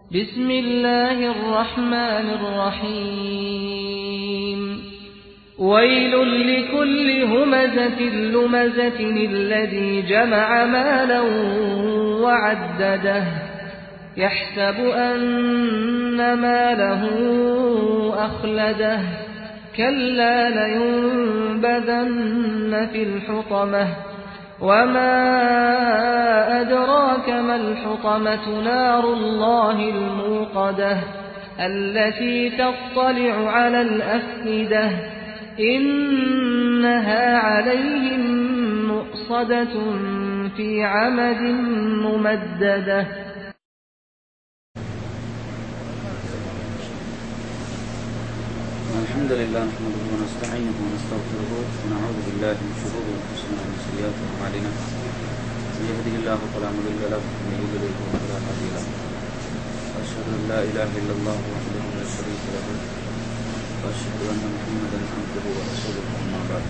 بسم الله الرحمن الرحيم ويل لكل همزة لمزة الذي جمع مالا وعدده يحسب أن ماله أخلده كلا لينبذن في الحطمة وما أدراك ما الحطمة نار الله الموقدة التي تطلع على الأفئدة إنها عليهم مؤصدة في عمد ممددة الحمد لله نحمده ونستعينه ونستغفره ونعوذ بالله من شرور انفسنا ومن سيئات اعمالنا من يهده الله فلا مضل له ومن يضلل فلا هادي له واشهد ان لا اله الا الله وحده لا شريك له واشهد ان محمدا عبده ورسوله اما بعد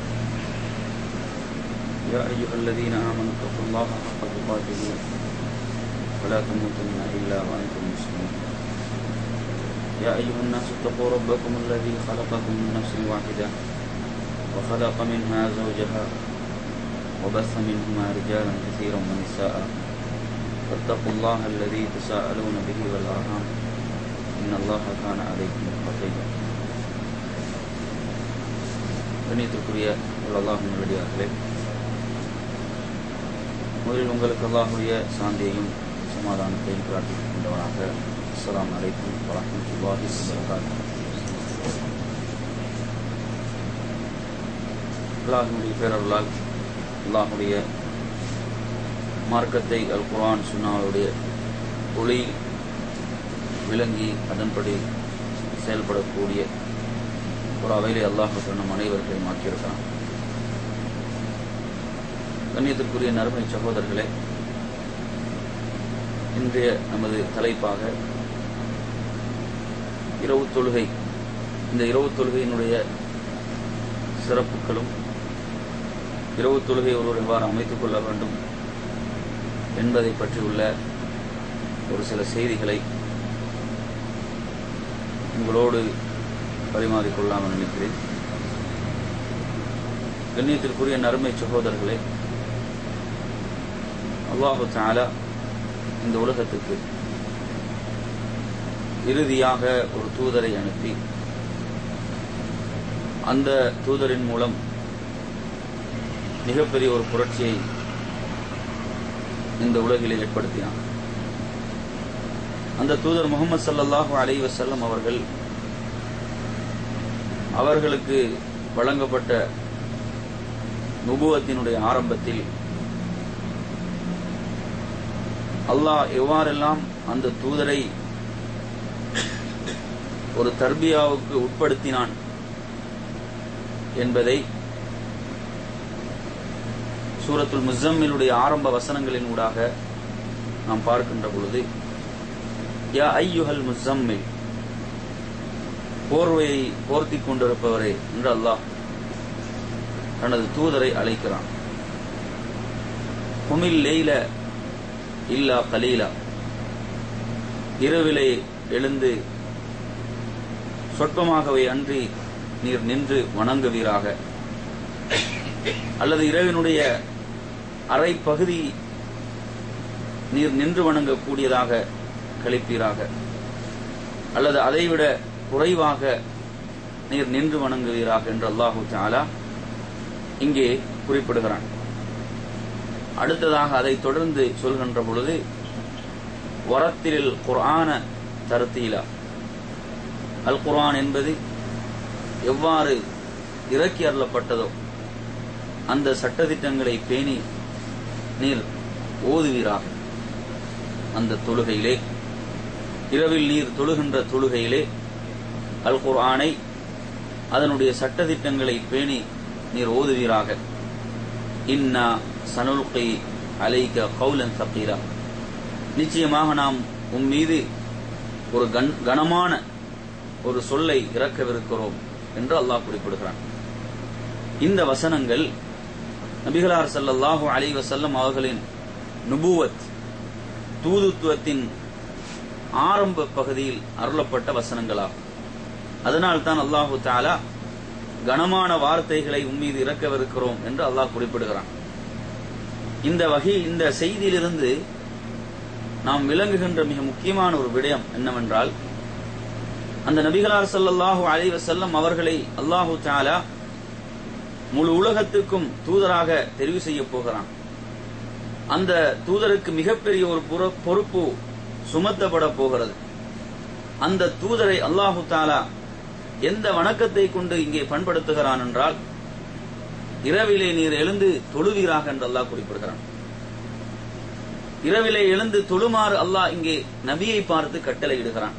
يا ايها الذين امنوا اتقوا الله حق تقاته ولا تموتن الا وانتم مسلمون يا أيها الناس اتقوا ربكم الذي خلقكم من نفس واحدة وخلق منها زوجها وبث منهما رجالا كثيرا ونساء فاتقوا الله الذي تساءلون به والأرحام إن الله كان عليكم رقيبا கண்ணியத்திற்குரிய அல்லாஹும் நல்லடியார்களே முதலில் உங்களுக்கு அல்லாஹுடைய சாந்தியையும் சமாதானத்தையும் பிரார்த்தித்துக் கொண்டவனாக அஸ்லாம் வலைக்கும் வரமத்துல்லாஹி வபரகாத்து அல்லாஹுடைய பேரருளால் அல்லாஹுடைய மார்க்கத்தை அல் குரான் சுன்னாவுடைய ஒளி விளங்கி அதன்படி செயல்படக்கூடிய ஒரு அவையிலே அல்லாஹு நம் அனைவர்களையும் ஆக்கியிருக்கிறான் கண்ணியத்திற்குரிய நறுமை சகோதரர்களே இன்றைய நமது தலைப்பாக இரவு தொழுகை இந்த இரவு தொழுகையினுடைய சிறப்புகளும் இரவு தொழுகை ஒருவர் எவ்வாறு அமைத்துக் கொள்ள வேண்டும் என்பதை பற்றியுள்ள ஒரு சில செய்திகளை உங்களோடு பரிமாறிக்கொள்ளாமல் நினைக்கிறேன் கண்ணியத்திற்குரிய நறுமை சகோதரர்களே அல்லாஹு தாலா இந்த உலகத்துக்கு இறுதியாக ஒரு தூதரை அனுப்பி அந்த தூதரின் மூலம் மிகப்பெரிய ஒரு புரட்சியை இந்த உலகிலே ஏற்படுத்தினார் அந்த தூதர் முகமது சல்லாஹூ அலை வசல்லம் அவர்கள் அவர்களுக்கு வழங்கப்பட்ட நுபுவத்தினுடைய ஆரம்பத்தில் அல்லாஹ் எவ்வாறெல்லாம் அந்த தூதரை ஒரு தர்பியாவுக்கு உட்படுத்தினான் என்பதை சூரத்துல் முசம்மிலுடைய ஆரம்ப வசனங்களின் ஊடாக நாம் பார்க்கின்ற பொழுது யா ஐயுஹல் முசம்மில் போர்வையை போர்த்தி கொண்டிருப்பவரே என்று அல்லாஹ் தனது தூதரை அழைக்கிறான் குமில் லெய்ல இல்லா கலீலா இரவிலே எழுந்து சொற்பமாகவே அன்றி நீர் நின்று வணங்குவீராக அல்லது இரவினுடைய அரை பகுதி நீர் நின்று வணங்கக்கூடியதாக கழிப்பீராக அல்லது அதைவிட குறைவாக நீர் நின்று வணங்குவீராக என்று அல்லாஹு தாலா இங்கே குறிப்பிடுகிறான் அடுத்ததாக அதை தொடர்ந்து சொல்கின்ற பொழுது வரத்தில் குர்ஆன தருத்தீலா அல் குர்ஆன் என்பது எவ்வாறு இறக்கி அருளப்பட்டதோ அந்த சட்டத்திட்டங்களை பேணி நீர் ஓதுவீராக அந்த தொழுகையிலே இரவில் நீர் தொழுகின்ற தொழுகையிலே அல் குர்ஆனை அதனுடைய சட்டத்திட்டங்களை பேணி நீர் ஓதுவீராக இன்னா சனுல்கை அலைக கவுலன் சக்கீரா நிச்சயமாக நாம் உன் மீது ஒரு கனமான ஒரு சொல்லை இறக்கவிருக்கிறோம் என்று அல்லாஹ் குறிப்பிடுகிறான் இந்த வசனங்கள் நபிகளார் ஸல்லல்லாஹு அலைஹி வஸல்லம் அவர்களின் நுபுவத் தூதுத்துவத்தின் ஆரம்ப பகுதியில் அருளப்பட்ட வசனங்களாகும் அதனால் தான் அல்லாஹு தாலா கனமான வார்த்தைகளை உம்மீது இறக்கவிருக்கிறோம் என்று அல்லாஹ் குறிப்பிடுகிறான் இந்த வகை இந்த செய்தியிலிருந்து நாம் விளங்குகின்ற மிக முக்கியமான ஒரு விடயம் என்னவென்றால் அந்த நபிகளார் ஸல்லல்லாஹு அலைஹி வஸல்லம் அவர்களை அல்லாஹு தஆலா முழு உலகத்துக்கும் தூதராக தெரிவு செய்ய போகிறான் அந்த தூதருக்கு மிகப்பெரிய ஒரு புற- பொறுப்பு சுமத்தப்பட போகிறது அந்த தூதரை அல்லாஹு தாலா எந்த வணக்கத்தை கொண்டு இங்கே பண்படுத்துகிறான் என்றால் இரவிலே நீர் எழுந்து தொழுவீராக என்று அல்லாஹ் குறிப்பிடுகிறான் இரவிலே எழுந்து தொழுமாறு அல்லாஹ் இங்கே நபியை பார்த்து கட்டளையிடுகிறான்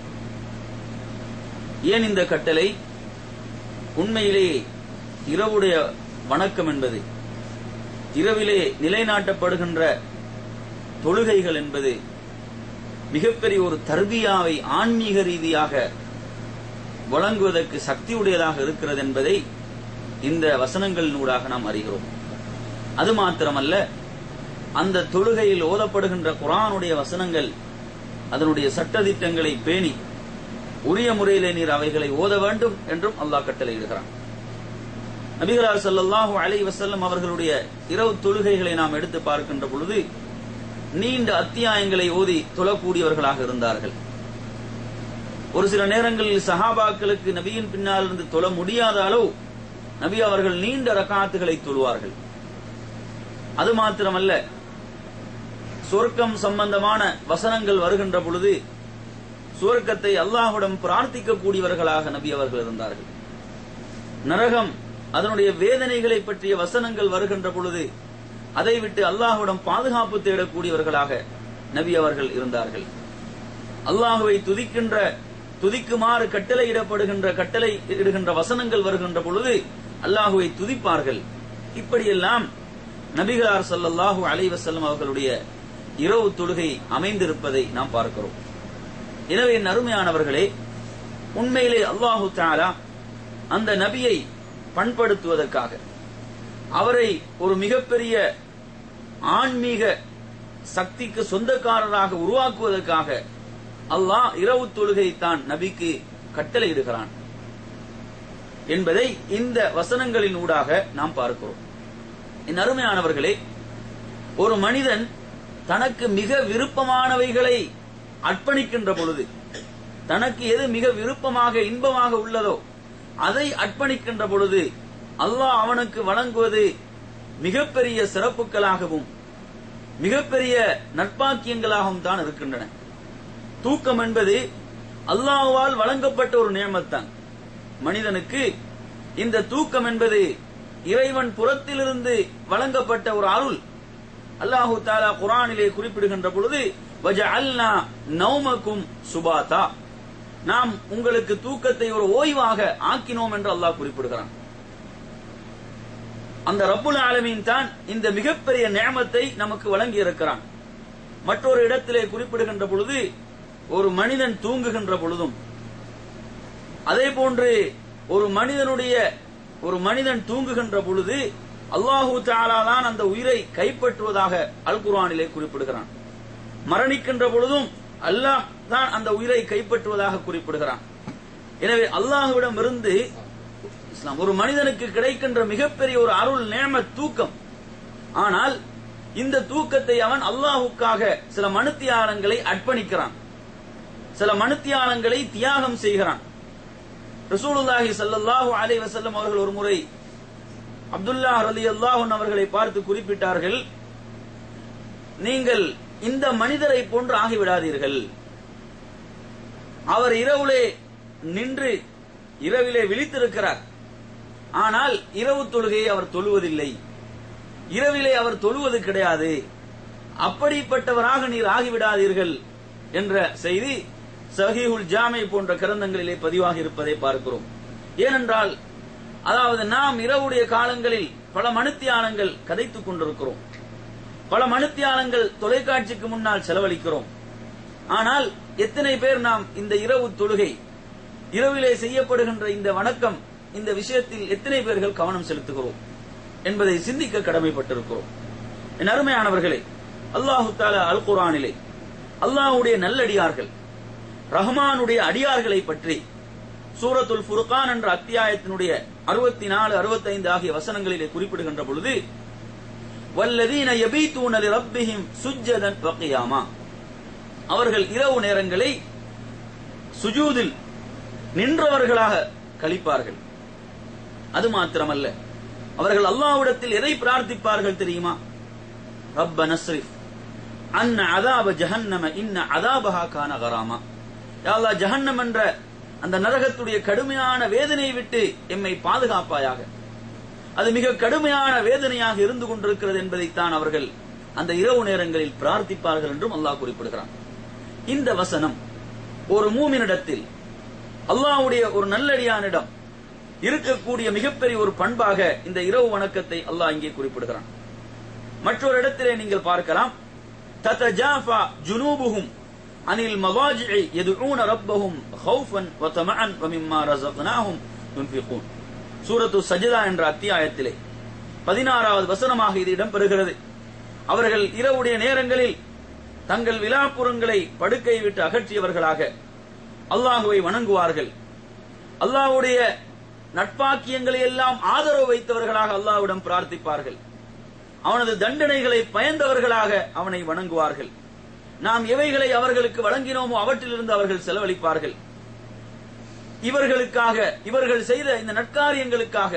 ஏன் இந்த கட்டளை உண்மையிலேயே இரவுடைய வணக்கம் என்பது இரவிலே நிலைநாட்டப்படுகின்ற தொழுகைகள் என்பது மிகப்பெரிய ஒரு தர்பியாவை ஆன்மீக ரீதியாக வழங்குவதற்கு சக்தியுடையதாக இருக்கிறது என்பதை இந்த வசனங்களினூடாக நாம் அறிகிறோம் அது மாத்திரமல்ல அந்த தொழுகையில் ஓதப்படுகின்ற குரானுடைய வசனங்கள் அதனுடைய சட்டதிட்டங்களை பேணி உரிய முறையிலே நீர் அவைகளை ஓத வேண்டும் என்றும் அல்லாஹ் கட்டளையிடுகிறான் நபிகளார் ஸல்லல்லாஹு அலைஹி வஸல்லம் அவர்களுடைய இரவு தொழுகைகளை நாம் எடுத்து பார்க்கின்ற பொழுது நீண்ட அத்தியாயங்களை ஓதி தொழக்கூடியவர்களாக இருந்தார்கள் ஒரு சில நேரங்களில் சஹாபாக்களுக்கு நபியின் பின்னால் இருந்து தொழ முடியாத அளவு நபி அவர்கள் நீண்ட ரக்காத்துகளை தொழுவார்கள் அது மாத்திரமல்ல சொர்க்கம் சம்பந்தமான வசனங்கள் வருகின்ற பொழுது சுவர்க்கத்தை அல்லாஹ்விடம் பிரார்த்திக்க கூடியவர்களாக நபி அவர்கள் இருந்தார்கள் நரகம் அதனுடைய வேதனைகளை பற்றிய வசனங்கள் வருகின்ற பொழுது அதை விட்டு அல்லாஹ்விடம் பாதுகாப்பு தேடக்கூடியவர்களாக நபி அவர்கள் இருந்தார்கள் அல்லாஹுவை துதிக்கின்ற துதிக்குமாறு கட்டளையிடப்படுகின்ற கட்டளை இடுகின்ற வசனங்கள் வருகின்ற பொழுது அல்லாஹுவை துதிப்பார்கள் இப்படியெல்லாம் நபிகளார் ஸல்லல்லாஹு அலைஹி வஸல்லம் அவர்களுடைய இரவு தொழுகை அமைந்திருப்பதை நாம் பார்க்கிறோம் எனவே என் அருமையானவர்களே உண்மையிலே அல்லாஹு தஆலா அந்த நபியை பண்படுத்துவதற்காக அவரை ஒரு மிகப்பெரிய ஆன்மீக சக்திக்கு சொந்தக்காரராக உருவாக்குவதற்காக அல்லாஹ் இரவு தொழுகை தான் நபிக்கு கட்டளையிடுகிறான் என்பதை இந்த வசனங்களின் ஊடாக நாம் பார்க்கிறோம் என் அருமையானவர்களே ஒரு மனிதன் தனக்கு மிக விருப்பமானவைகளை அர்ப்பணிக்கின்ற பொழுது தனக்கு எது மிக விருப்பமாக இன்பமாக உள்ளதோ அதை அர்ப்பணிக்கின்ற பொழுது அல்லாஹ் அவனுக்கு வழங்குவது மிகப்பெரிய சிறப்புகளாகவும் மிகப்பெரிய நட்பாக்கியங்களாகவும் தான் இருக்கின்றன தூக்கம் என்பது அல்லாஹ்வால் வழங்கப்பட்ட ஒரு நியமத்தான் மனிதனுக்கு இந்த தூக்கம் என்பது இறைவன் புறத்திலிருந்து வழங்கப்பட்ட ஒரு அருள் அல்லாஹு தாலா குரானிலே குறிப்பிடுகின்ற பொழுது வஜஅல்னா நௌமக்கும் சுபாதா நாம் உங்களுக்கு தூக்கத்தை ஒரு ஓய்வாக ஆக்கினோம் என்று அல்லாஹ் குறிப்பிடுகிறான் அந்த ரப்புல் ஆலமீன் தான் இந்த மிகப்பெரிய நியமத்தை நமக்கு வழங்கி இருக்கிறான் மற்றொரு இடத்திலே குறிப்பிடுகின்ற பொழுது ஒரு மனிதன் தூங்குகின்ற பொழுதும் அதே போன்று ஒரு மனிதனுடைய ஒரு மனிதன் தூங்குகின்ற பொழுது அல்லாஹு தாலா தான் அந்த உயிரை கைப்பற்றுவதாக அல் குர்ஆனிலே குறிப்பிடுகிறான் மரணிக்கின்ற பொழுதும் அல்லாஹ் தான் அந்த உயிரை கைப்பற்றுவதாக குறிப்பிடுகிறான் எனவே அல்லாஹுவிடம் இருந்து இஸ்லாம் ஒரு மனிதனுக்கு கிடைக்கின்ற மிகப்பெரிய ஒரு அருள் நேம தூக்கம் ஆனால் இந்த தூக்கத்தை அவன் அல்லாஹுக்காக சில மனுத்தியாலங்களை அர்ப்பணிக்கிறான் சில மனுத்தியாலங்களை தியாகம் செய்கிறான் ரசூலுல்லாஹி ஸல்லல்லாஹு அலைஹி வஸல்லம் அவர்கள் ஒரு முறை அப்துல்லா ரலியல்லாஹு அன்ஹு அவர்களை பார்த்து குறிப்பிட்டார்கள் நீங்கள் இந்த மனிதரை போன்று ஆகிவிடாதீர்கள் அவர் இரவுலே நின்று இரவிலே விழித்திருக்கிறார் ஆனால் இரவு தொழுகையை அவர் தொழுவதில்லை இரவிலே அவர் தொழுவது கிடையாது அப்படிப்பட்டவராக நீர் ஆகிவிடாதீர்கள் என்ற செய்தி சஹீஹுல் ஜாமை போன்ற கிரந்தங்களிலே பதிவாகி இருப்பதை பார்க்கிறோம் ஏனென்றால் அதாவது நாம் இரவுடைய காலங்களில் பல மனுத்தியானங்கள் கதைத்துக் கொண்டிருக்கிறோம் பல மனுத்தியானங்கள் தொலைக்காட்சிக்கு முன்னால் செலவழிக்கிறோம் ஆனால் எத்தனை பேர் நாம் இந்த இரவு தொழுகை இரவிலே செய்யப்படுகின்ற இந்த வணக்கம் இந்த விஷயத்தில் எத்தனை பேர்கள் கவனம் செலுத்துகிறோம் என்பதை சிந்திக்க கடமைப்பட்டிருக்கிறோம் என் அருமையானவர்களே அல்லாஹு தாலா அல் குரானிலே அல்லாஹுடைய நல்லடியார்கள் ரஹ்மானுடைய அடியார்களை பற்றி சூரத்துல் ஃபுர்கான் என்ற அத்தியாயத்தினுடைய அறுபத்தி நாலு அறுபத்தைந்து ஆகிய வசனங்களிலே குறிப்பிடுகின்ற பொழுது வல்லதீன யபீத்தூன ரப்பிஹிம் சுஜ்ஜதன் வகியாமா அவர்கள் இரவு நேரங்களை சுஜூதில் நின்றவர்களாக கழிப்பார்கள் அது மாத்திரமல்ல அவர்கள் அல்லாஹ்விடத்தில் எதை பிரார்த்திப்பார்கள் தெரியுமா ரப்ப நஸ்ரிஃப் அன்ன அதாப ஜஹன்னம இன்ன அதாபஹா கான கராமா யாழ்லா ஜஹன்னம் என்ற அந்த நரகத்துடைய கடுமையான வேதனையை விட்டு எம்மை பாதுகாப்பாயாக அது மிக கடுமையான வேதனையாக இருந்து கொண்டிருக்கிறது என்பதைத்தான் அவர்கள் அந்த இரவு நேரங்களில் பிரார்த்திப்பார்கள் என்றும் அல்லாஹ் குறிப்பிடுகிறான் இந்த வசனம் ஒரு மூமினிடத்தில் அல்லாஹ்வுடைய ஒரு நல்லடியானிடம் இருக்கக்கூடிய மிகப்பெரிய ஒரு பண்பாக இந்த இரவு வணக்கத்தை அல்லாஹ் இங்கே குறிப்பிடுகிறான் மற்றொரு இடத்திலே நீங்கள் பார்க்கலாம் தத்தஜாஃபா ஜுனூபுஹும் அனில் மவாஜிஇ யதுஊன ரப்பஹும் ஹௌஃபன் வ தமஅன் வ மிம்மா ரஸக்னாஹும் யுன்ஃபிகூன் சூரத்து சஜிதா என்ற அத்தியாயத்திலே பதினாறாவது வசனமாக இது இடம்பெறுகிறது அவர்கள் இரவுடைய நேரங்களில் தங்கள் விழாப்புறங்களை படுக்கை விட்டு அகற்றியவர்களாக அல்லாஹுவை வணங்குவார்கள் அல்லாஹ்வுடைய நட்பாக்கியங்களை எல்லாம் ஆதரவு வைத்தவர்களாக அல்லாஹ்விடம் பிரார்த்திப்பார்கள் அவனது தண்டனைகளை பயந்தவர்களாக அவனை வணங்குவார்கள் நாம் எவைகளை அவர்களுக்கு வழங்கினோமோ அவற்றிலிருந்து அவர்கள் செலவழிப்பார்கள் இவர்களுக்காக இவர்கள் செய்த இந்த நற்காரியங்களுக்காக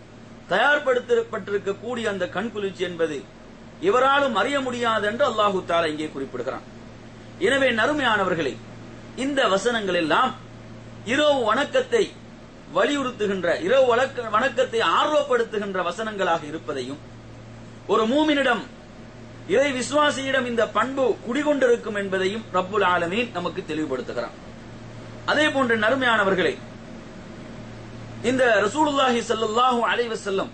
தயார்படுத்தப்பட்டிருக்கக்கூடிய அந்த கண்குளிர்ச்சி என்பது இவராலும் அறிய முடியாது என்று அல்லாஹு தாலா இங்கே குறிப்பிடுகிறான் எனவே நறுமையானவர்களே இந்த வசனங்கள் எல்லாம் இரவு வணக்கத்தை வலியுறுத்துகின்ற இரவு வழக்க- வணக்கத்தை ஆர்வப்படுத்துகின்ற வசனங்களாக இருப்பதையும் ஒரு மூமினிடம் இறை விசுவாசியிடம் இந்த பண்பு குடிகொண்டிருக்கும் என்பதையும் ரப்புல் ஆலமீன் நமக்கு தெளிவுபடுத்துகிறான் அதே போன்ற நறுமையானவர்களே இந்த ரசூலுல்லாஹி ஸல்லல்லாஹு அலைஹி வஸல்லம்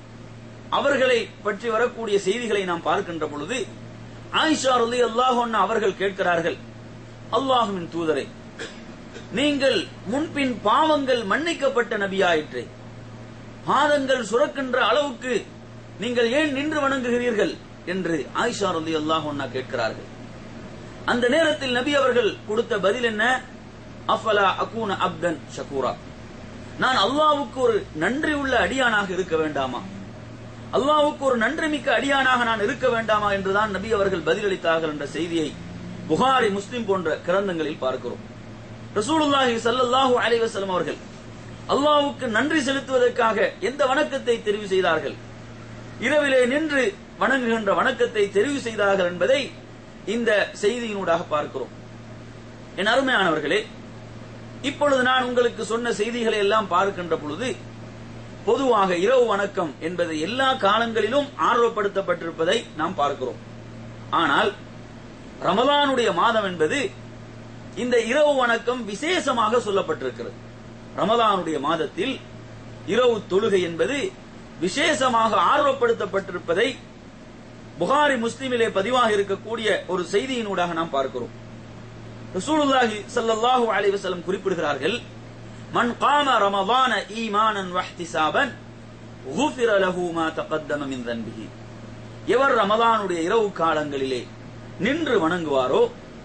அவர்களை பற்றி வரக்கூடிய செய்திகளை நாம் பார்க்கின்ற பொழுது ஆயிஷா ரலியல்லாஹு அன்ஹா அவர்கள் கேட்கிறார்கள் அல்லாஹுவின் தூதரை நீங்கள் முன்பின் பாவங்கள் மன்னிக்கப்பட்ட நபியாயிற்றே பாதங்கள் சுரக்கின்ற அளவுக்கு நீங்கள் ஏன் நின்று வணங்குகிறீர்கள் என்று ஆயிஷா ரலியல்லாஹு அன்ஹா கேட்கிறார்கள் அந்த நேரத்தில் நபி அவர்கள் கொடுத்த பதில் என்ன அஃபலா அகூன அப்தன் ஷகூரா நான் அல்லாஹ்வுக்கு ஒரு நன்றி உள்ள அடியானாக இருக்க வேண்டாமா அல்லாஹ்வுக்கு ஒரு நன்றி மிக்க அடியானாக நான் இருக்க வேண்டாமா என்றுதான் நபி அவர்கள் பதிலளித்தார்கள் என்ற செய்தியை புகாரி முஸ்லிம் போன்ற கிரந்தங்களில் பார்க்கிறோம் ரசூலுல்லாஹி ஸல்லல்லாஹு அலைஹி வஸல்லம் அவர்கள் அல்லாஹ்வுக்கு நன்றி செலுத்துவதற்காக எந்த வணக்கத்தை தெரிவு செய்தார்கள் இரவிலே நின்று வணங்குகின்ற வணக்கத்தை தெரிவு செய்தார்கள் என்பதை இந்த செய்தியினூடாக பார்க்கிறோம் என் அருமையானவர்களே இப்பொழுது நான் உங்களுக்கு சொன்ன செய்திகளை எல்லாம் பார்க்கின்ற பொழுது பொதுவாக இரவு வணக்கம் என்பது எல்லா காலங்களிலும் ஆர்வப்படுத்தப்பட்டிருப்பதை நாம் பார்க்கிறோம் ஆனால் ரமலானுடைய மாதம் என்பது இந்த இரவு வணக்கம் விசேஷமாக சொல்லப்பட்டிருக்கிறது ரமலானுடைய மாதத்தில் இரவு தொழுகை என்பது விசேஷமாக ஆர்வப்படுத்தப்பட்டிருப்பதை புகாரி முஸ்லிமிலே பதிவாக இருக்கக்கூடிய ஒரு செய்தியினூடாக நாம் பார்க்கிறோம் ரசூலுல்லாஹி ஸல்லல்லாஹு அலைஹி வஸல்லம் குறிப்பிடுகிறார்கள் மன் காம ரமதான ஈமானன் வஹ்திசாபன் غفر له ما تقدم من ذنبه எவர் ரமதானுடைய இரவு காலங்களிலே நின்று வணங்குவாரோ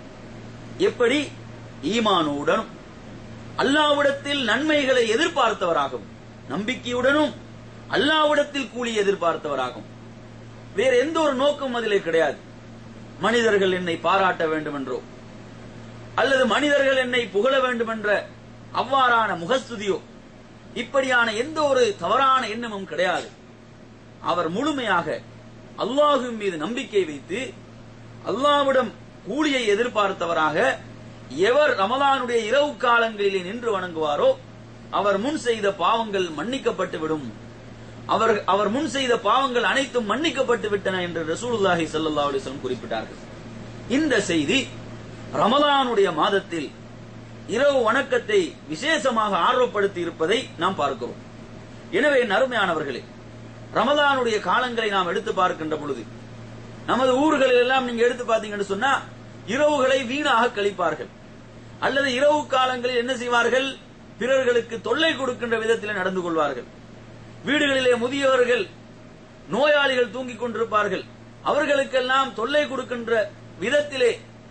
எப்படி ஈமானுடனும் அல்லாவிடத்தில் நன்மைகளை எதிர்பார்த்தவராகவும் நம்பிக்கையுடனும் அல்லாவிடத்தில் கூலி எதிர்பார்த்தவராகும் வேற எந்த ஒரு நோக்கம் அதிலே கிடையாது மனிதர்கள் என்னை பாராட்ட வேண்டும் என்றோ அல்லது மனிதர்கள் என்னை புகழ வேண்டும் என்ற அவ்வாறான முகஸ்துதியோ இப்படியான எந்த ஒரு தவறான எண்ணமும் கிடையாது அவர் முழுமையாக அல்லாஹுவின் மீது நம்பிக்கை வைத்து அல்லாஹ்விடம் கூலியை எதிர்பார்த்தவராக எவர் ரமலானுடைய இரவு காலங்களிலே நின்று வணங்குவாரோ அவர் முன் செய்த பாவங்கள் மன்னிக்கப்பட்டு விடும் அவர் அவர் முன் செய்த பாவங்கள் அனைத்தும் மன்னிக்கப்பட்டு விட்டன என்று ரசூலுல்லாஹி ஸல்லல்லாஹு அலைஹி வஸல்லம் குறிப்பிட்டார்கள் இந்த செய்தி ரமலானுடைய மாதத்தில் இரவு வணக்கத்தை விசேஷமாக ஆர்வப்படுத்தி இருப்பதை நாம் பார்க்கிறோம் எனவே நறுமையானவர்களே ரமலானுடைய காலங்களை நாம் எடுத்து பார்க்கின்ற பொழுது நமது ஊர்களில் எல்லாம் நீங்க எடுத்து பார்த்தீங்கன்னு சொன்னா இரவுகளை வீணாக கழிப்பார்கள் அல்லது இரவு காலங்களில் என்ன செய்வார்கள் பிறர்களுக்கு தொல்லை கொடுக்கின்ற விதத்தில் நடந்து கொள்வார்கள் வீடுகளிலே முதியவர்கள் நோயாளிகள் தூங்கிக் கொண்டிருப்பார்கள் அவர்களுக்கெல்லாம் தொல்லை கொடுக்கின்ற விதத்திலே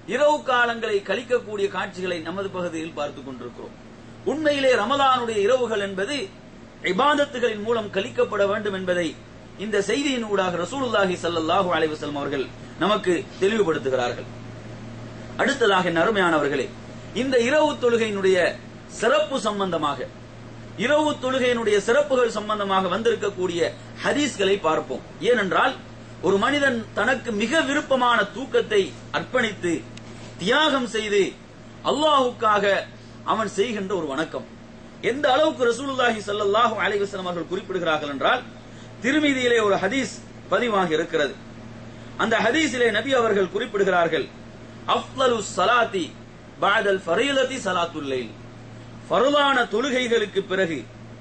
இரவு காலங்களை கழிக்கக்கூடிய காட்சிகளை நமது பகுதியில் பார்த்துக் கொண்டிருக்கிறோம் உண்மையிலே ரமலானுடைய இரவுகள் என்பது இபாதத்துகளின் மூலம் கழிக்கப்பட வேண்டும் என்பதை இந்த செய்தியின் ஊடாக ரசூலுல்லாஹி ஸல்லல்லாஹு அலைஹி வஸல்லம் அவர்கள் நமக்கு தெளிவுபடுத்துகிறார்கள் அடுத்ததாக என் அருமையானவர்களே இந்த இரவு தொழுகையினுடைய சிறப்பு சம்பந்தமாக இரவு தொழுகையினுடைய சிறப்புகள் சம்பந்தமாக வந்திருக்கக்கூடிய ஹதீஸ்களை பார்ப்போம் ஏனென்றால் ஒரு மனிதன் தனக்கு மிக விருப்பமான தூக்கத்தை அர்ப்பணித்து தியாகம் செய்து அல்லாஹுக்காக அவன் செய்கின்ற ஒரு வணக்கம் எந்த அளவுக்கு ரசூலுல்லாஹி ஸல்லல்லாஹு அலைஹி வஸல்லம் அவர்கள் குறிப்பிடுகிறார்கள் என்றால் திருமீதியிலே ஒரு ஹதீஸ் பதிவாகி இருக்கிறது அந்த ஹதீஸிலே நபி அவர்கள் குறிப்பிடுகிறார்கள் அஃலலு ஸலாத்தி பஅதல் ஃபரீலதி ஸலாத்துல் லைல் ஃபர்லான தொழுகைகளுக்கு பிறகு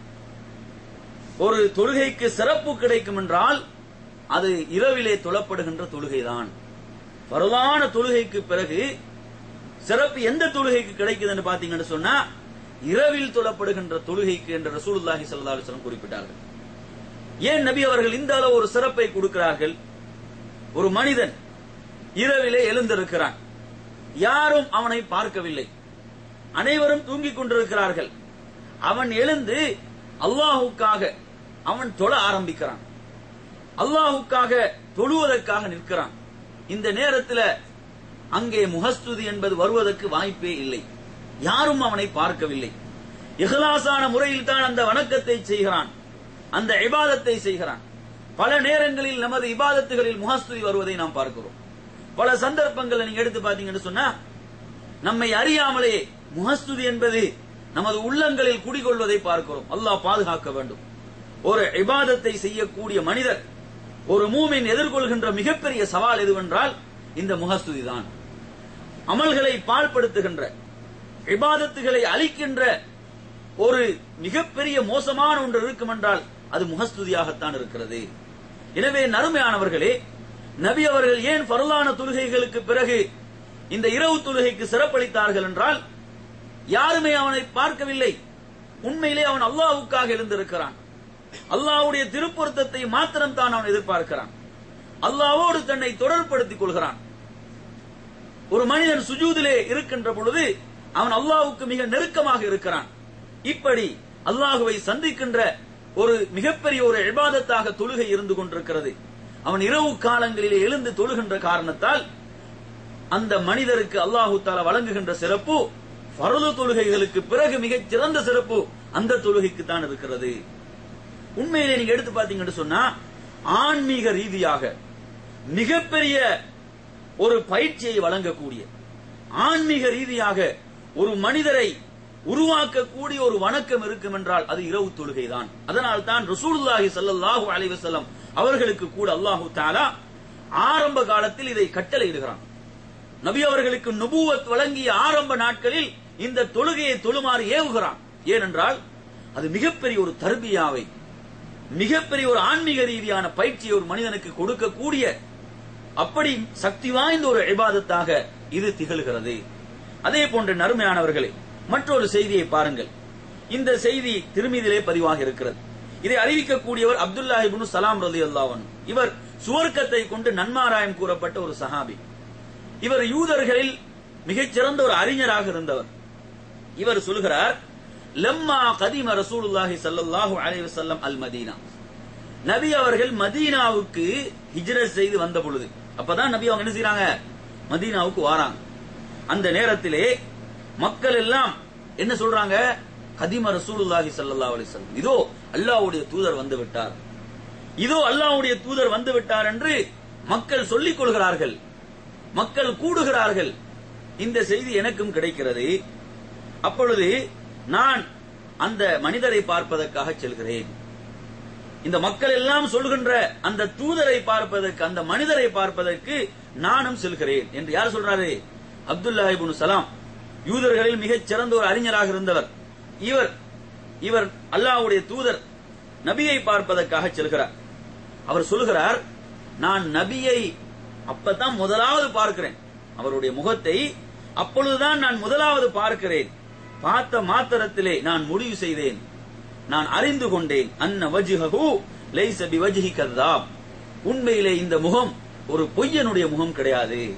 ஒரு தொழுகைக்கு சிறப்பு கிடைக்கும் என்றால் அது இரவிலே தொழப்படுகின்ற தொழுகைதான் ஃபர்லான தொழுகைக்கு பிறகு சிறப்பு எந்த தொழுகைக்கு கிடைக்குதுன்னு பாத்தீங்கன்னு சொன்னா இரவில் தொழப்படுகின்ற தொழுகைக்கு என்று ரசூலுல்லாஹி ஸல்லல்லாஹு அலைஹி வஸல்லம் குறிப்பிட்டார்கள் ஏன் நபி அவர்கள் இந்த அளவு ஒரு சிறப்பை கொடுக்கிறார்கள் ஒரு மனிதன் இரவிலே எழுந்திருக்கிறான் யாரும் அவனை பார்க்கவில்லை அனைவரும் தூங்கிக் கொண்டிருக்கிறார்கள் அவன் எழுந்து அல்லாஹுக்காக அவன் தொழ ஆரம்பிக்கிறான் அல்லாஹுக்காக தொழுவதற்காக நிற்கிறான் இந்த நேரத்தில் அங்கே முகஸ்துதி என்பது வருவதற்கு வாய்ப்பே இல்லை யாரும் அவனை பார்க்கவில்லை இஹ்லாசான முறையில் தான் அந்த வணக்கத்தை செய்கிறான் அந்த இபாதத்தை செய்கிறான் பல நேரங்களில் நமது இபாதத்துகளில் முகஸ்துதி வருவதை நாம் பார்க்கிறோம் பல சந்தர்ப்பங்களை நீங்க எடுத்து பாத்தீங்கன்னு சொன்னா நம்மை அறியாமலே முகஸ்துதி என்பது நமது உள்ளங்களில் குடிகொள்வதை பார்க்கிறோம் அல்லாஹ் பாதுகாக்க வேண்டும் ஒரு இபாதத்தை செய்யக்கூடிய மனிதர் ஒரு மூமின் எதிர்கொள்கின்ற மிகப்பெரிய சவால் எதுவென்றால் இந்த முகஸ்துதி தான் அமல்களை பாழ்படுத்துகின்ற இபாதத்துகளை அழிக்கின்ற ஒரு மிகப்பெரிய மோசமான ஒன்று இருக்கும் என்றால் அது முகஸ்துதியாகத்தான் இருக்கிறது எனவே நறுமையானவர்களே நபி அவர்கள் ஏன் பரலான தொழுகைகளுக்கு பிறகு இந்த இரவு தொழுகைக்கு சிறப்பளித்தார்கள் என்றால் யாருமே அவனை பார்க்கவில்லை உண்மையிலே அவன் அல்லாஹ்வுக்காக எழுந்திருக்கிறான் அல்லாஹ்வுடைய திருப்பொருத்தத்தை மாத்திரம் தான் அவன் எதிர்பார்க்கிறான் அல்லாஹ்வோடு தன்னை தொடர்படுத்திக் கொள்கிறான் ஒரு மனிதன் சுஜூதிலே இருக்கின்ற பொழுது அவன் அல்லாஹ்வுக்கு மிக நெருக்கமாக இருக்கிறான் இப்படி அல்லாஹுவை சந்திக்கின்ற ஒரு மிகப்பெரிய ஒரு இபாதத்தாக தொழுகை இருந்து கொண்டிருக்கிறது அவன் இரவு காலங்களிலே எழுந்து தொழுகின்ற காரணத்தால் அந்த மனிதருக்கு அல்லாஹு தாலா வழங்குகின்ற சிறப்பு பரது தொழுகைகளுக்கு பிறகு மிகச் சிறந்த சிறப்பு அந்த தொழுகைக்கு தான் இருக்கிறது உண்மையிலே நீங்க எடுத்து பாத்தீங்கன்னு சொன்னா ஆன்மீக ரீதியாக மிகப்பெரிய ஒரு பயிற்சியை வழங்கக்கூடிய ஆன்மீக ரீதியாக ஒரு மனிதரை உருவாக்கக்கூடிய ஒரு வணக்கம் இருக்கும் என்றால் அது இரவு தொழுகைதான் அதனால் தான் ரசூலுல்லாஹி ஸல்லல்லாஹு அலைஹி வஸல்லம் அவர்களுக்கு கூட அல்லாஹு தஆலா ஆரம்ப காலத்தில் இதை கட்டளையிடுகிறான் நபி அவர்களுக்கு நுபுவத் வழங்கிய ஆரம்ப நாட்களில் இந்த தொழுகையை தொழுமாறு ஏவுகிறான் ஏனென்றால் அது மிகப்பெரிய ஒரு தர்பியாவை மிகப்பெரிய ஒரு ஆன்மீக ரீதியான பயிற்சியை ஒரு மனிதனுக்கு கொடுக்கக்கூடிய அப்படி சக்தி வாய்ந்த ஒரு இபாதத்தாக இது திகழ்கிறது அதே போன்ற நறுமையானவர்களே மற்றொரு செய்தியை பாருங்கள் இந்த செய்தி திருமீதிலே பதிவாக இருக்கிறது இதை அறிவிக்கக்கூடியவர் அப்துல்லா இப்னு சலாம் ரலி அல்லாவன் இவர் சுவர்க்கத்தை கொண்டு நன்மாராயம் கூறப்பட்ட ஒரு சஹாபி இவர் யூதர்களில் மிகச்சிறந்த ஒரு அறிஞராக இருந்தவர் இவர் சொல்கிறார் லம்மா கதிம ரசூலுல்லாஹி ஸல்லல்லாஹு அலைஹி வஸல்லம் அல் மதீனா நபி அவர்கள் மதீனாவுக்கு ஹிஜ்ரத் செய்து வந்த பொழுது அப்பதான் நபி அவங்க என்ன செய்றாங்க மதீனாவுக்கு வாராங்க அந்த நேரத்திலே மக்கள் எல்லாம் என்ன சொல்றாங்க கதிம ரசூலுல்லாஹி ஸல்லல்லாஹு அலைஹி வஸல்லம் இதோ அல்லாஹ்வுடைய தூதர் வந்து விட்டார் இதோ அல்லாஹ்வுடைய தூதர் வந்து விட்டார் என்று மக்கள் சொல்லிக் கொள்கிறார்கள் மக்கள் கூடுகிறார்கள் இந்த செய்தி எனக்கும் கிடைக்கிறது அப்பொழுது நான் அந்த மனிதரை பார்ப்பதற்காக செல்கிறேன் இந்த மக்கள் எல்லாம் சொல்கின்ற அந்த தூதரை பார்ப்பதற்கு அந்த மனிதரை பார்ப்பதற்கு நானும் செல்கிறேன் என்று யார் சொல்றாரு அப்துல்லா இப்னு சலாம் யூதர்களில் மிகச் சிறந்த ஒரு அறிஞராக இருந்தவர் இவர் இவர் அல்லாஹ்வுடைய தூதர் நபியை பார்ப்பதற்காக செல்கிறார் அவர் சொல்கிறார் நான் நபியை அப்பதான் முதலாவது பார்க்கிறேன் அவருடைய முகத்தை அப்பொழுதுதான் நான் முதலாவது பார்க்கிறேன் பார்த்த மாத்திரத்திலே நான் முடிவு செய்தேன் நான் அறிந்து கொண்டேன் அன்ன வஜ்ஹு லைஸ பிவஜ்ஹி கذاب உண்மையிலே இந்த முகம் ஒரு பொய்யனுடைய முகம் கிடையாது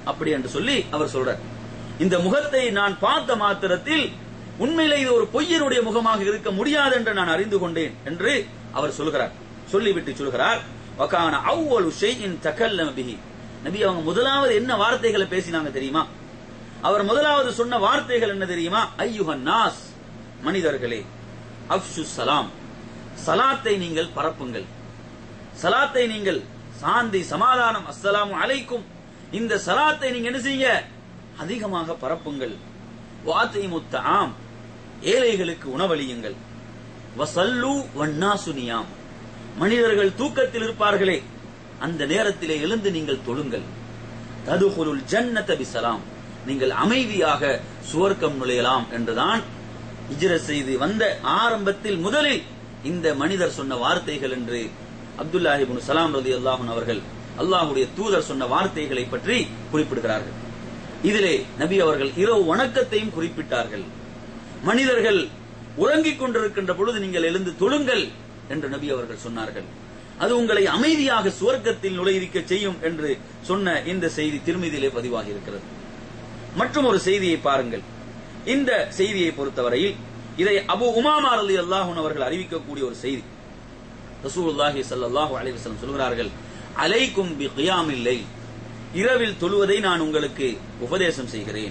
அப்படி என்று சொல்லி அவர் சொல்றார் இந்த முகத்தை நான் பார்த்த மாத்திரத்தில் உண்மையிலே இது ஒரு பொய்யனுடைய முகமாக இருக்க முடியாது என்று நான் அறிந்து கொண்டேன் என்று அவர் சொல்கிறார் சொல்லிவிட்டு சொல்கிறார் வகான அவ்வளவு ஷைஇன் தகல்லம பிஹி நபி அவங்க முதலாவது என்ன வார்த்தைகளை பேசினாங்க தெரியுமா அவர் முதலாவது சொன்ன வார்த்தைகள் என்ன தெரியுமா ஐயுஹன் நாஸ் மனிதர்களே அப்ஷு சலாம் சலாத்தை நீங்கள் பரப்புங்கள் சலாத்தை நீங்கள் சாந்தி சமாதானம் அஸ்ஸலாமு அலைக்கும் இந்த சலாத்தை நீங்க என்ன செய்யுங்க அதிகமாக பரப்புங்கள் வாத்தை முத்தாம் ஏழைகளுக்கு உணவளியுங்கள் வசல்லு வண்ணாசுனியாம் மனிதர்கள் தூக்கத்தில் இருப்பார்களே அந்த நேரத்திலே எழுந்து நீங்கள் தொழுங்கள் ததுகுலுல் ஜன்னத பிசலாம் நீங்கள் அமைதியாக சுவர்க்கம் நுழையலாம் என்றுதான் இஜ்ர செய்து வந்த ஆரம்பத்தில் முதலில் இந்த மனிதர் சொன்ன வார்த்தைகள் என்று அப்துல்லாஹிபுன் சலாம் ரதி அல்லாஹன் அவர்கள் அல்லாஹுடைய தூதர் சொன்ன வார்த்தைகளை பற்றி குறிப்பிடுகிறார்கள் இதிலே நபி அவர்கள் இரவு வணக்கத்தையும் குறிப்பிட்டார்கள் மனிதர்கள் உறங்கிக் கொண்டிருக்கின்ற பொழுது நீங்கள் எழுந்து தொழுங்கள் என்று நபி அவர்கள் சொன்னார்கள் அது உங்களை அமைதியாக சுவர்க்கத்தில் நுழைவிக்க செய்யும் என்று சொன்ன இந்த செய்தி திருமதியிலே பதிவாகி இருக்கிறது மற்றும் ஒரு செய்தியை பாருங்கள் இந்த செய்தியை பொறுத்தவரையில் இதை அபு உமாமா அலி அல்லாஹூன் அவர்கள் அறிவிக்கக்கூடிய ஒரு செய்தி ரசூலுல்லாஹி ஸல்லல்லாஹு அலைஹி வஸல்லம் சொல்கிறார்கள் அலைக்கும் பி கியாமில்லை இரவில் தொழுவதை நான் உங்களுக்கு உபதேசம் செய்கிறேன்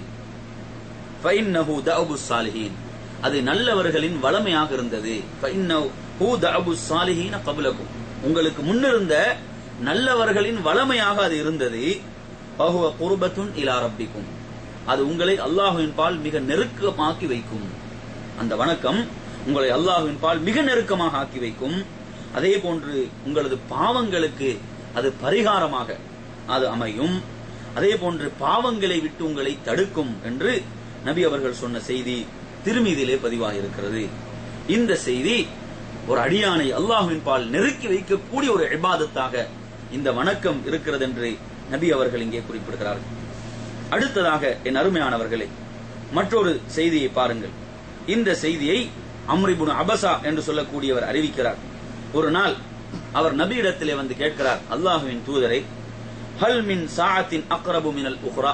ஃபைன்னஹு தஅபு சாலிஹீன் அது நல்லவர்களின் வளமையாக இருந்தது ஃபைன்னஹு தஅபு சாலிஹீன கபலக்கும் உங்களுக்கு முன்னிருந்த நல்லவர்களின் வளமையாக அது இருந்தது பஹுவ குர்பத்துன் இலா ரப்பிக்கும் அது உங்களை அல்லாஹுவின் பால் மிக நெருக்கமாக்கி வைக்கும் அந்த வணக்கம் உங்களை அல்லாஹுவின் பால் மிக நெருக்கமாக ஆக்கி வைக்கும் அதே போன்று உங்களது பாவங்களுக்கு அது பரிகாரமாக அது அமையும் அதே போன்று பாவங்களை விட்டு உங்களை தடுக்கும் என்று நபி அவர்கள் சொன்ன செய்தி திருமீதியிலே பதிவாக இருக்கிறது இந்த செய்தி ஒரு அடியானை அல்லாஹுவின் பால் நெருக்கி வைக்கக்கூடிய ஒரு இபாதத்தாக இந்த வணக்கம் இருக்கிறது என்று நபி அவர்கள் இங்கே குறிப்பிடுகிறார்கள் அடுத்ததாக என் அருமையானவர்களே மற்றொரு செய்தியை பாருங்கள் இந்த செய்தியை அம்ரிபுன் அபசா என்று சொல்லக்கூடியவர் அறிவிக்கிறார் ஒரு நாள் அவர் நபியிடத்திலே வந்து கேட்கிறார் அல்லாஹுவின் தூதரை ஹல் மின் சாத்தின் அக்ரபு மினல் உஹ்ரா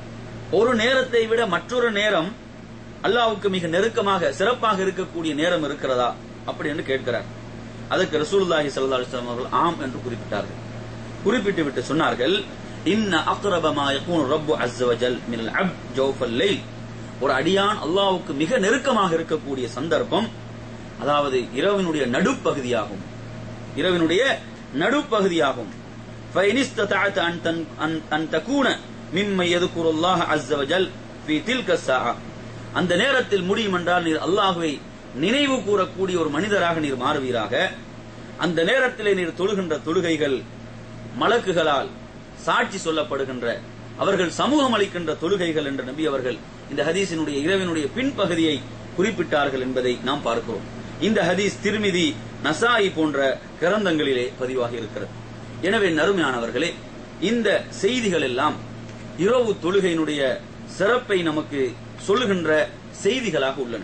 ஒரு நேரத்தை விட மற்றொரு நேரம் அல்லாஹ்வுக்கு மிக நெருக்கமாக சிறப்பாக இருக்கக்கூடிய நேரம் இருக்கிறதா அப்படி என்று கேட்கிறார் அதற்கு ரசூலுல்லாஹி ஸல்லல்லாஹு அலைஹி வஸல்லம் அவர்கள் ஆம் என்று குறிப்பிட்டார்கள் குறிப்பிட்டு விட்டு சொன்னார்கள் இன்ன அக்ரப மா யகூன் ரப்பு அஸ்ஸ வஜல் மினல் அப்த் ஜௌஃபல் லைல் ஒரு அடியான் அல்லாஹ்வுக்கு மிக நெருக்கமாக இருக்கக்கூடிய சந்தர்ப்பம் அதாவது இரவினுடைய நடுப்பகுதியாகும் இரவினுடைய நடுப்பகுதியாகும் فإن استطعت أن تن أن أن تكون ممن يذكر الله عز وجل في تلك الساعة அந்த நேரத்தில் முடியும் என்றால் நீர் அல்லாஹுவை நினைவு கூறக்கூடிய ஒரு மனிதராக நீர் மாறுவீராக அந்த நேரத்திலே நீர் தொழுகின்ற தொழுகைகள் மலக்குகளால் சாட்சி சொல்லப்படுகின்ற அவர்கள் சமூகம் அளிக்கின்ற தொழுகைகள் என்ற நபி அவர்கள் இந்த ஹதீஸினுடைய இரவினுடைய பின்பகுதியை குறிப்பிட்டார்கள் என்பதை நாம் பார்க்கிறோம் இந்த ஹதீஸ் திருமிதி நசாயி போன்ற கிரந்தங்களிலே பதிவாகி இருக்கிறது எனவே நறுமையானவர்களே இந்த செய்திகள் எல்லாம் இரவு தொழுகையினுடைய சிறப்பை நமக்கு சொல்லுகின்ற செய்திகளாக உள்ளன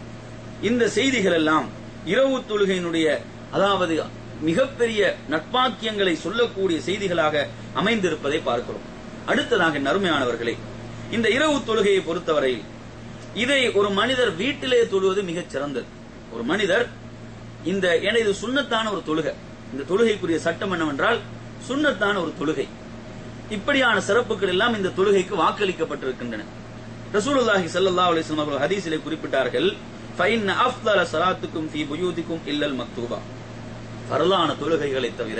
இந்த செய்திகள் எல்லாம் இரவு தொழுகையினுடைய அதாவது மிகப்பெரிய நட்பாக்கியங்களை சொல்லக்கூடிய செய்திகளாக அமைந்திருப்பதை பார்க்கிறோம் அடுத்ததாக நறுமையானவர்களே இந்த இரவு தொழுகையை பொறுத்தவரையில் இதை ஒரு மனிதர் வீட்டிலே தொழுவது மிகச் சிறந்தது ஒரு மனிதர் இந்த ஏன்னா இது சுண்ணத்தான ஒரு தொழுகை இந்த தொழுகைக்குரிய சட்டம் என்னவென்றால் சுண்ணத்தான ஒரு தொழுகை இப்படியான சிறப்புகள் எல்லாம் இந்த தொழுகைக்கு வாக்களிக்கப்பட்டிருக்கின்றன ரசூலுல்லாஹி ஸல்லல்லாஹு அலைஹி வஸல்லம் அவர்கள் ஹதீஸிலே குறிப்பிட்டார்கள் ஃபைன் அஃதல ஸலாத்துக்கும் ஃபீ புயூதிக்கும் இல்லல் மக்தூபா ஃபர்லான தொழுகைகளை தவிர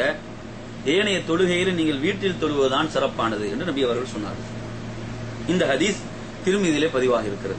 ஏனைய தொழுகையில் நீங்கள் வீட்டில் தொழுவதுதான் சிறப்பானது என்று நபி அவர்கள் சொன்னார்கள் இந்த ஹதீஸ் திருமதியிலே பதிவாக இருக்கிறது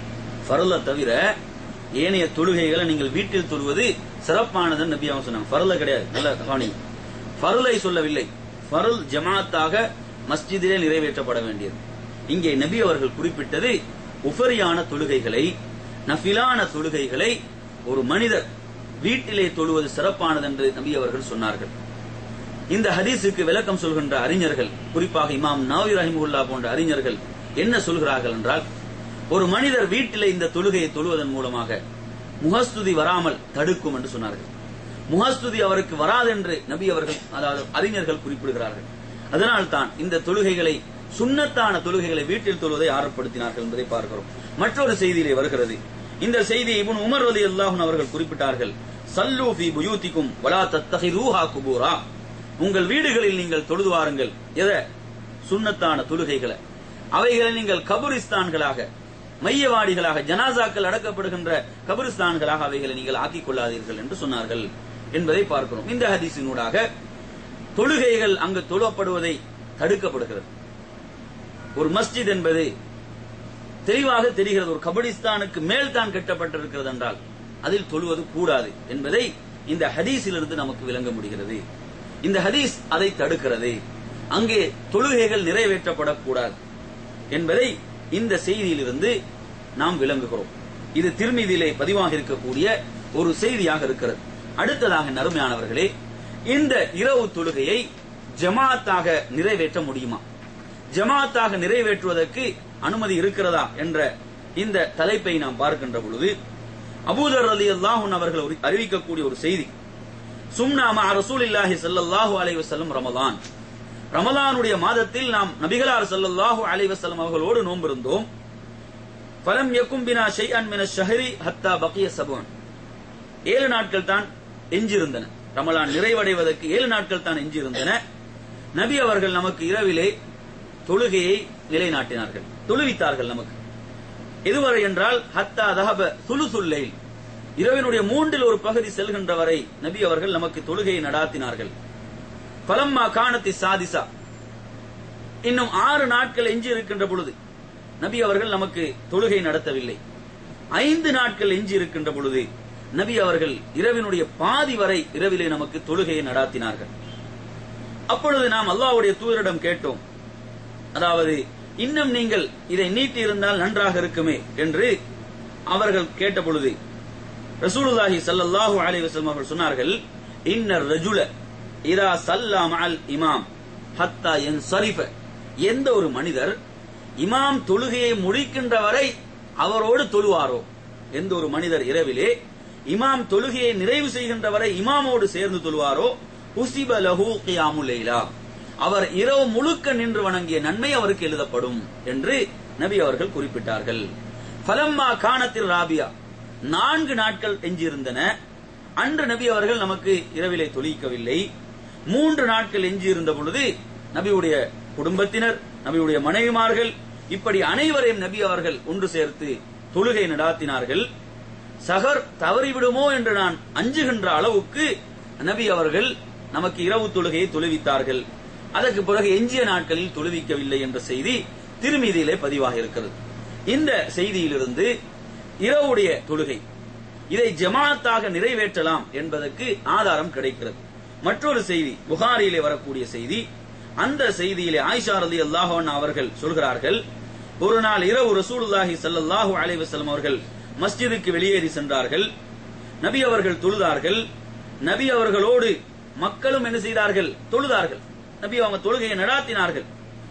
ஃபர்ல தவிர ஏனைய தொழுகைகளை நீங்கள் வீட்டில் தொழுவது சிறப்பானது நபி அவங்க சொன்னாங்க ஃபர்ல கிடையாது நல்ல கவனி ஃபர்லை சொல்லவில்லை ஃபருல் ஜமாத்தாக மஸ்ஜிதிலே நிறைவேற்றப்பட வேண்டியது இங்கே நபி அவர்கள் குறிப்பிட்டது உஃபரியான தொழுகைகளை நஃபிலான தொழுகைகளை ஒரு மனிதர் வீட்டிலே தொழுவது சிறப்பானது என்று நபி அவர்கள் சொன்னார்கள் இந்த ஹதீஸுக்கு விளக்கம் சொல்கின்ற அறிஞர்கள் குறிப்பாக இமாம் நாவி ரஹிமுல்லா போன்ற அறிஞர்கள் என்ன சொல்கிறார்கள் என்றால் ஒரு மனிதர் வீட்டிலே இந்த தொழுகையை தொழுவதன் மூலமாக முகஸ்துதி வராமல் தடுக்கும் என்று சொன்னார்கள் முகஸ்துதி அவருக்கு வராது என்று நபி அவர்கள் அதாவது அறிஞர்கள் குறிப்பிடுகிறார்கள் அதனால் தான் இந்த தொழுகைகளை சுன்னத்தான தொழுகைகளை வீட்டில் தொழுவதை ஆர்வப்படுத்தினார்கள் என்பதை பார்க்கிறோம் மற்றொரு செய்தியிலே வருகிறது இந்த செய்தியை இப்னு உமர் ரலியல்லாஹு அன்ஹு அவர்கள் குறிப்பிட்டார்கள் சல்லு ஃபி புயூதிக்கும் வலா தத்தஹிதூஹா குபூரா உங்கள் வீடுகளில் நீங்கள் தொழுது வாருங்கள் எதை சுன்னத்தான தொழுகைகளை அவைகளை நீங்கள் கபுரிஸ்தான்களாக மையவாடிகளாக ஜனாசாக்கள் அடக்கப்படுகின்ற கபரிஸ்தான்களாக அவைகளை நீங்கள் ஆக்கிக் கொள்ளாதீர்கள் என்று சொன்னார்கள் என்பதை பார்க்கிறோம் இந்த ஹதீஸினூடாக தொழுகைகள் அங்கு தொழப்படுவதை தடுக்கப்படுகிறது ஒரு மஸ்ஜித் என்பது தெளிவாக தெரிகிறது ஒரு கபடிஸ்தானுக்கு மேல் தான் கட்டப்பட்டிருக்கிறது என்றால் அதில் தொழுவது கூடாது என்பதை இந்த ஹதீஸிலிருந்து நமக்கு விளங்க முடிகிறது இந்த ஹதீஸ் அதை தடுக்கிறது அங்கே தொழுகைகள் நிறைவேற்றப்படக்கூடாது என்பதை இந்த செய்தியிலிருந்து நாம் விளங்குகிறோம் இது திருமீதியிலே பதிவாக இருக்கக்கூடிய ஒரு செய்தியாக இருக்கிறது அடுத்ததாக நறுமையானவர்களே இந்த இரவு தொழுகையை ஜமாத்தாக நிறைவேற்ற முடியுமா ஜமாத்தாக நிறைவேற்றுவதற்கு அனுமதி இருக்கிறதா என்ற இந்த தலைப்பை நாம் பார்க்கின்ற பொழுது அபூதர் அலி அல்லாஹூன் அவர்கள் ஒரு- அறிவிக்கக்கூடிய ஒரு செய்தி சும்னாமா ரசூலில்லாஹி ஸல்லல்லாஹு அலைஹி வஸல்லம் ரமலான் ரமலானுடைய மாதத்தில் நாம் நபிகளார் ஸல்லல்லாஹு அலைஹி வஸல்லம் அவர்களோடு நோம்பிருந்தோம் ஃபலம் யக்கும் பினா ஷைஅன் மின ஷஹரி ஹத்தா பக்கிய சபுன் ஏழு நாட்கள் தான் எஞ்சியிருந்தன ரமலான் நிறைவடைவதற்கு ஏழு நாட்கள் தான் எஞ்சியிருந்தன நபி அவர்கள் நமக்கு இரவிலே தொழுகையை நிலைநாட்டினார்கள் தொழுவித்தார்கள் நமக்கு எதுவரை என்றால் ஹத்தா தஹப சுலுசுல்லை இரவினுடைய மூன்றில் ஒரு பகுதி செல்கின்ற வரை நபி அவர்கள் நமக்கு தொழுகையை நடாத்தினார்கள் பலம்மா காணத்தி சாதிசா இன்னும் ஆறு நாட்கள் எஞ்சி இருக்கின்ற பொழுது நபி அவர்கள் நமக்கு தொழுகை நடத்தவில்லை ஐந்து நாட்கள் எஞ்சி இருக்கின்ற பொழுது நபி அவர்கள் இரவினுடைய பாதி வரை இரவிலே நமக்கு தொழுகையை நடாத்தினார்கள் அப்பொழுது நாம் அல்லாஹ்வுடைய தூதரிடம் கேட்டோம் அதாவது இன்னும் நீங்கள் இதை நீட்டி இருந்தால் நன்றாக இருக்குமே என்று அவர்கள் கேட்ட பொழுது ரசூலுல்லாஹி ஸல்லல்லாஹு அலைஹி வஸல்லம் அவர்கள் சொன்னார்கள் இன்னர் ரஜுல இதா சல்லா மஅல் இமாம் ஹத்தா யன்சரிஃப எந்த ஒரு மனிதர் இமாம் தொழுகையை முடிக்கின்ற வரை அவரோடு தொழுவாரோ எந்த ஒரு மனிதர் இரவிலே இமாம் தொழுகையை நிறைவு செய்கின்ற வரை இமாமோடு சேர்ந்து தொழுவாரோ உசிப லஹு கியாமுல் லைலா அவர் இரவு முழுக்க நின்று வணங்கிய நன்மை அவருக்கு எழுதப்படும் என்று நபி அவர்கள் குறிப்பிட்டார்கள் ஃபலம்மா காணத்தில் ராபியா நான்கு நாட்கள் எஞ்சியிருந்தன அன்று நபி அவர்கள் நமக்கு இரவிலே தொழிக்கவில்லை மூன்று நாட்கள் எஞ்சியிருந்த பொழுது நபியுடைய குடும்பத்தினர் நபியுடைய மனைவிமார்கள் இப்படி அனைவரையும் நபி அவர்கள் ஒன்று சேர்த்து தொழுகை நடாத்தினார்கள் சகர் தவறிவிடுமோ என்று நான் அஞ்சுகின்ற அளவுக்கு நபி அவர்கள் நமக்கு இரவு தொழுகையை தொழுவித்தார்கள் அதற்கு பிறகு எஞ்சிய நாட்களில் தொழுவிக்கவில்லை என்ற செய்தி திருமீதியிலே பதிவாக இருக்கிறது இந்த செய்தியிலிருந்து இரவுடைய தொழுகை இதை ஜமாத்தாக நிறைவேற்றலாம் என்பதற்கு ஆதாரம் கிடைக்கிறது மற்றொரு செய்தி புகாரியிலே வரக்கூடிய செய்தி அந்த செய்தியிலே ஆயிஷா ரலி அல்லாஹன் அவர்கள் சொல்கிறார்கள் ஒரு நாள் இரவு ரசூலுல்லாஹி ஸல்லல்லாஹு அலைஹி வஸல்லம் அவர்கள் மஸ்ஜிதுக்கு வெளியேறி சென்றார்கள் நபி அவர்கள் தொழுதார்கள் நபி அவர்களோடு மக்களும் என்ன செய்தார்கள் தொழுதார்கள் நபி அவங்க தொழுகையை நடாத்தினார்கள்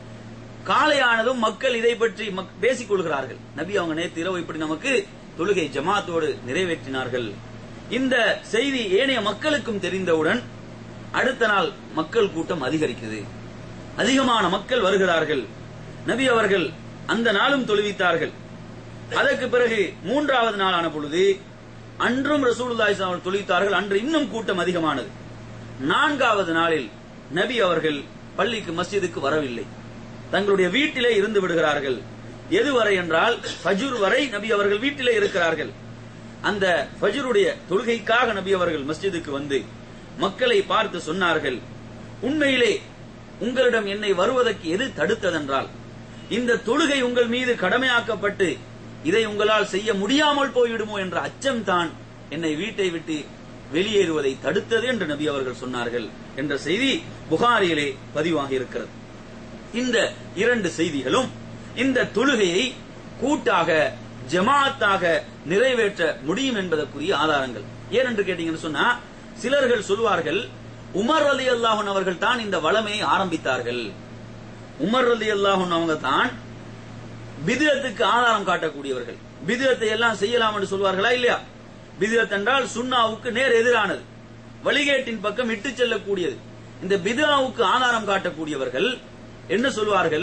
காலையானதும் மக்கள் இதை பற்றி மக்- பேசிக் கொள்கிறார்கள் நபி அவங்க நேற்று இரவு இப்படி நமக்கு தொழுகை ஜமாத்தோடு நிறைவேற்றினார்கள் இந்த செய்தி ஏனைய மக்களுக்கும் தெரிந்தவுடன் அடுத்த நாள் மக்கள் கூட்டம் அதிகரிக்குது அதிகமான மக்கள் வருகிறார்கள் நபி அவர்கள் அந்த நாளும் தொழுவித்தார்கள் அதற்கு பிறகு மூன்றாவது நாளான பொழுது அன்றும் ரசூலுல்லாஹி ஸல்லல்லாஹு அலைஹி வஸல்லம் தொழுவித்தார்கள் அன்று இன்னும் கூட்டம் அதிகமானது நான்காவது நாளில் நபி அவர்கள் பள்ளிக்கு மஸ்ஜிதுக்கு வரவில்லை தங்களுடைய வீட்டிலே இருந்து விடுகிறார்கள் எதுவரை என்றால் ஃபஜ்ர் வரை நபி அவர்கள் வீட்டிலே இருக்கிறார்கள் அந்த ஃபஜ்ருடைய தொழுகைக்காக நபி அவர்கள் மஸ்ஜிதுக்கு வந்து மக்களை பார்த்து சொன்னார்கள் உண்மையிலே உங்களிடம் என்னை வருவதற்கு எது தடுத்ததென்றால் இந்த தொழுகை உங்கள் மீது கடமையாக்கப்பட்டு இதை உங்களால் செய்ய முடியாமல் போய்விடுமோ என்ற அச்சம்தான் என்னை வீட்டை விட்டு வெளியேறுவதை தடுத்தது என்று நபி அவர்கள் சொன்னார்கள் என்ற செய்தி புகாரியிலே பதிவாகி இருக்கிறது இந்த இரண்டு செய்திகளும் இந்த தொழுகையை கூட்டாக ஜமாத்தாக நிறைவேற்ற முடியும் என்பதற்குரிய ஆதாரங்கள் ஏனென்று கேட்டீங்கன்னு சொன்னா சிலர்கள் சொல்வார்கள் உமர் அலி அல்லாஹன் அவர்கள் தான் இந்த வளமையை ஆரம்பித்தார்கள் உமர் அலி அல்லாஹன் அவங்க தான் பிதுகத்துக்கு ஆதாரம் காட்டக்கூடியவர்கள் பிதுகத்தை எல்லாம் செய்யலாம் என்று சொல்வார்களா இல்லையா பிதுகத் என்றால் சுன்னாவுக்கு நேர் எதிரானது வழிகேட்டின் பக்கம் இட்டுச் செல்லக்கூடியது இந்த பிதுகாவுக்கு ஆதாரம் காட்டக்கூடியவர்கள் என்ன சொல்வார்கள்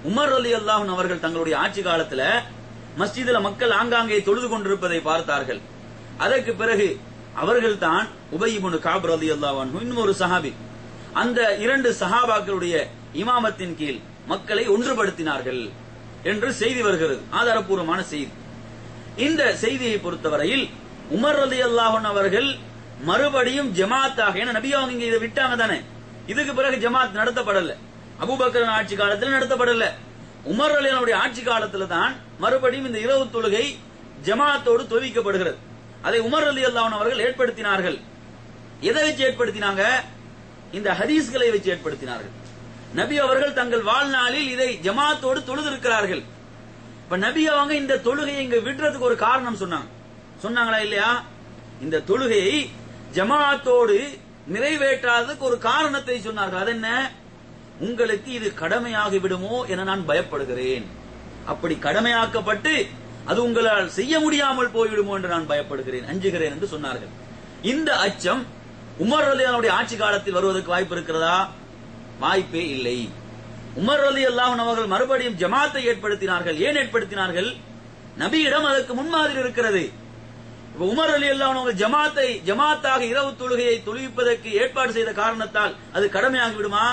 உமர் அலி அல்லாஹன் அவர்கள் தங்களுடைய ஆட்சி காலத்துல மஸ்ஜிதுல மக்கள் ஆங்காங்கே தொழுது கொண்டிருப்பதை பார்த்தார்கள் அதற்கு பிறகு அவர்கள் தான் உபயிபுனு காபர் அலி அல்லாஹன் இன்னும் ஒரு சஹாபி அந்த இரண்டு சஹாபாக்களுடைய இமாமத்தின் கீழ் மக்களை ஒன்றுபடுத்தினார்கள் என்று செய்தி வருகிறது ஆதாரப்பூர்வமான செய்தி இந்த செய்தியை பொறுத்தவரையில் உமர் அலி அல்லாஹன் அவர்கள் மறுபடியும் ஜமாத்தாக ஏன்னா நபி அவங்க இங்க இதை விட்டாங்க தானே இதுக்கு பிறகு ஜமாத் நடத்தப்படல அபூபக்கர் ஆட்சி காலத்தில் நடத்தப்படல உமர் அலியனுடைய ஆட்சி காலத்துல தான் மறுபடியும் இந்த இரவு தொழுகை ஜமாத்தோடு தொவிக்கப்படுகிறது அதை உமர் அலி அல்லாஹன் அவர்கள் ஏற்படுத்தினார்கள் எதை வச்சு ஏற்படுத்தினாங்க இந்த ஹதீஸ்களை வச்சு ஏற்படுத்தினார்கள் நபி அவர்கள் தங்கள் வாழ்நாளில் இதை ஜமாத்தோடு தொழுதிருக்கிறார்கள் இப்ப நபி அவங்க இந்த தொழுகையை இங்க விடுறதுக்கு ஒரு காரணம் சொன்னாங்க சொன்னாங்களா இல்லையா இந்த தொழுகையை ஜமாத்தோடு நிறைவேற்றாததுக்கு ஒரு காரணத்தை சொன்னார்கள் அது என்ன உங்களுக்கு இது கடமையாகி விடுமோ என நான் பயப்படுகிறேன் அப்படி கடமையாக்கப்பட்டு அது உங்களால் செய்ய முடியாமல் போய்விடுமோ என்று நான் பயப்படுகிறேன் அஞ்சுகிறேன் என்று சொன்னார்கள் இந்த அச்சம் உமர் அலியானுடைய ஆட்சி காலத்தில் வருவதற்கு வாய்ப்பு இருக்கிறதா வாய்ப்பே இல்லை உமர் அலி அல்லாஹன் அவர்கள் மறுபடியும் ஜமாத்தை ஏற்படுத்தினார்கள் ஏன் ஏற்படுத்தினார்கள் நபியிடம் அதற்கு முன்மாதிரி இருக்கிறது இப்ப உமர் அலி அல்லாஹன் அவர்கள் ஜமாத்தை ஜமாத்தாக இரவு தொழுகையை தொழுவிப்பதற்கு ஏற்பாடு செய்த காரணத்தால் அது கடமையாகி விடுமா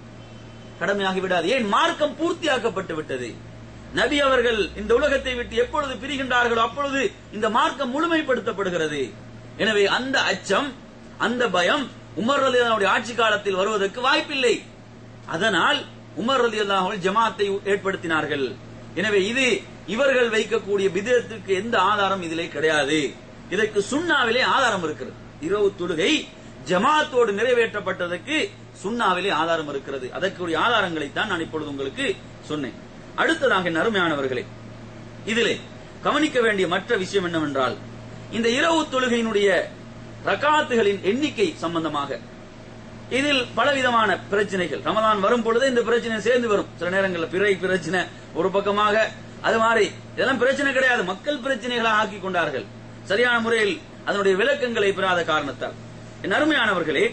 கடமையாகி விடாது ஏன் மார்க்கம் பூர்த்தியாக்கப்பட்டு விட்டது நபி அவர்கள் இந்த உலகத்தை விட்டு எப்பொழுது பிரிகின்றார்களோ அப்பொழுது இந்த மார்க்கம் முழுமைப்படுத்தப்படுகிறது எனவே அந்த அச்சம் அந்த பயம் உமர் அலி அல்லாஹ்வுடைய ஆட்சி காலத்தில் வருவதற்கு வாய்ப்பில்லை அதனால் உமர் அலி அல்லாஹ் ஜமாத்தை ஏற்படுத்தினார்கள் எனவே இது இவர்கள் வைக்கக்கூடிய விதத்துக்கு எந்த ஆதாரம் இதிலே கிடையாது இதற்கு சுண்ணாவிலே ஆதாரம் இருக்கிறது இரவு தொழுகை ஜமாத்தோடு நிறைவேற்றப்பட்டதற்கு சுண்ணாவிலே ஆதாரம் இருக்கிறது அதற்குரிய ஆதாரங்களை தான் நான் இப்பொழுது உங்களுக்கு சொன்னேன் அடுத்ததாக என் அருமையானவர்களே இதிலே கவனிக்க வேண்டிய மற்ற விஷயம் என்னவென்றால் இந்த இரவு தொழுகையினுடைய ரகாத்துகளின் எண்ணிக்கை சம்பந்தமாக இதில் பலவிதமான பிரச்சனைகள் ரமதான் வரும் பொழுது இந்த பிரச்சனை சேர்ந்து வரும் சில நேரங்களில் பிறை பிரச்சனை ஒரு பக்கமாக அது மாதிரி இதெல்லாம் பிரச்சனை கிடையாது மக்கள் பிரச்சனைகளாக ஆக்கி கொண்டார்கள் சரியான முறையில் அதனுடைய விளக்கங்களை பெறாத காரணத்தால் என் அருமையானவர்களே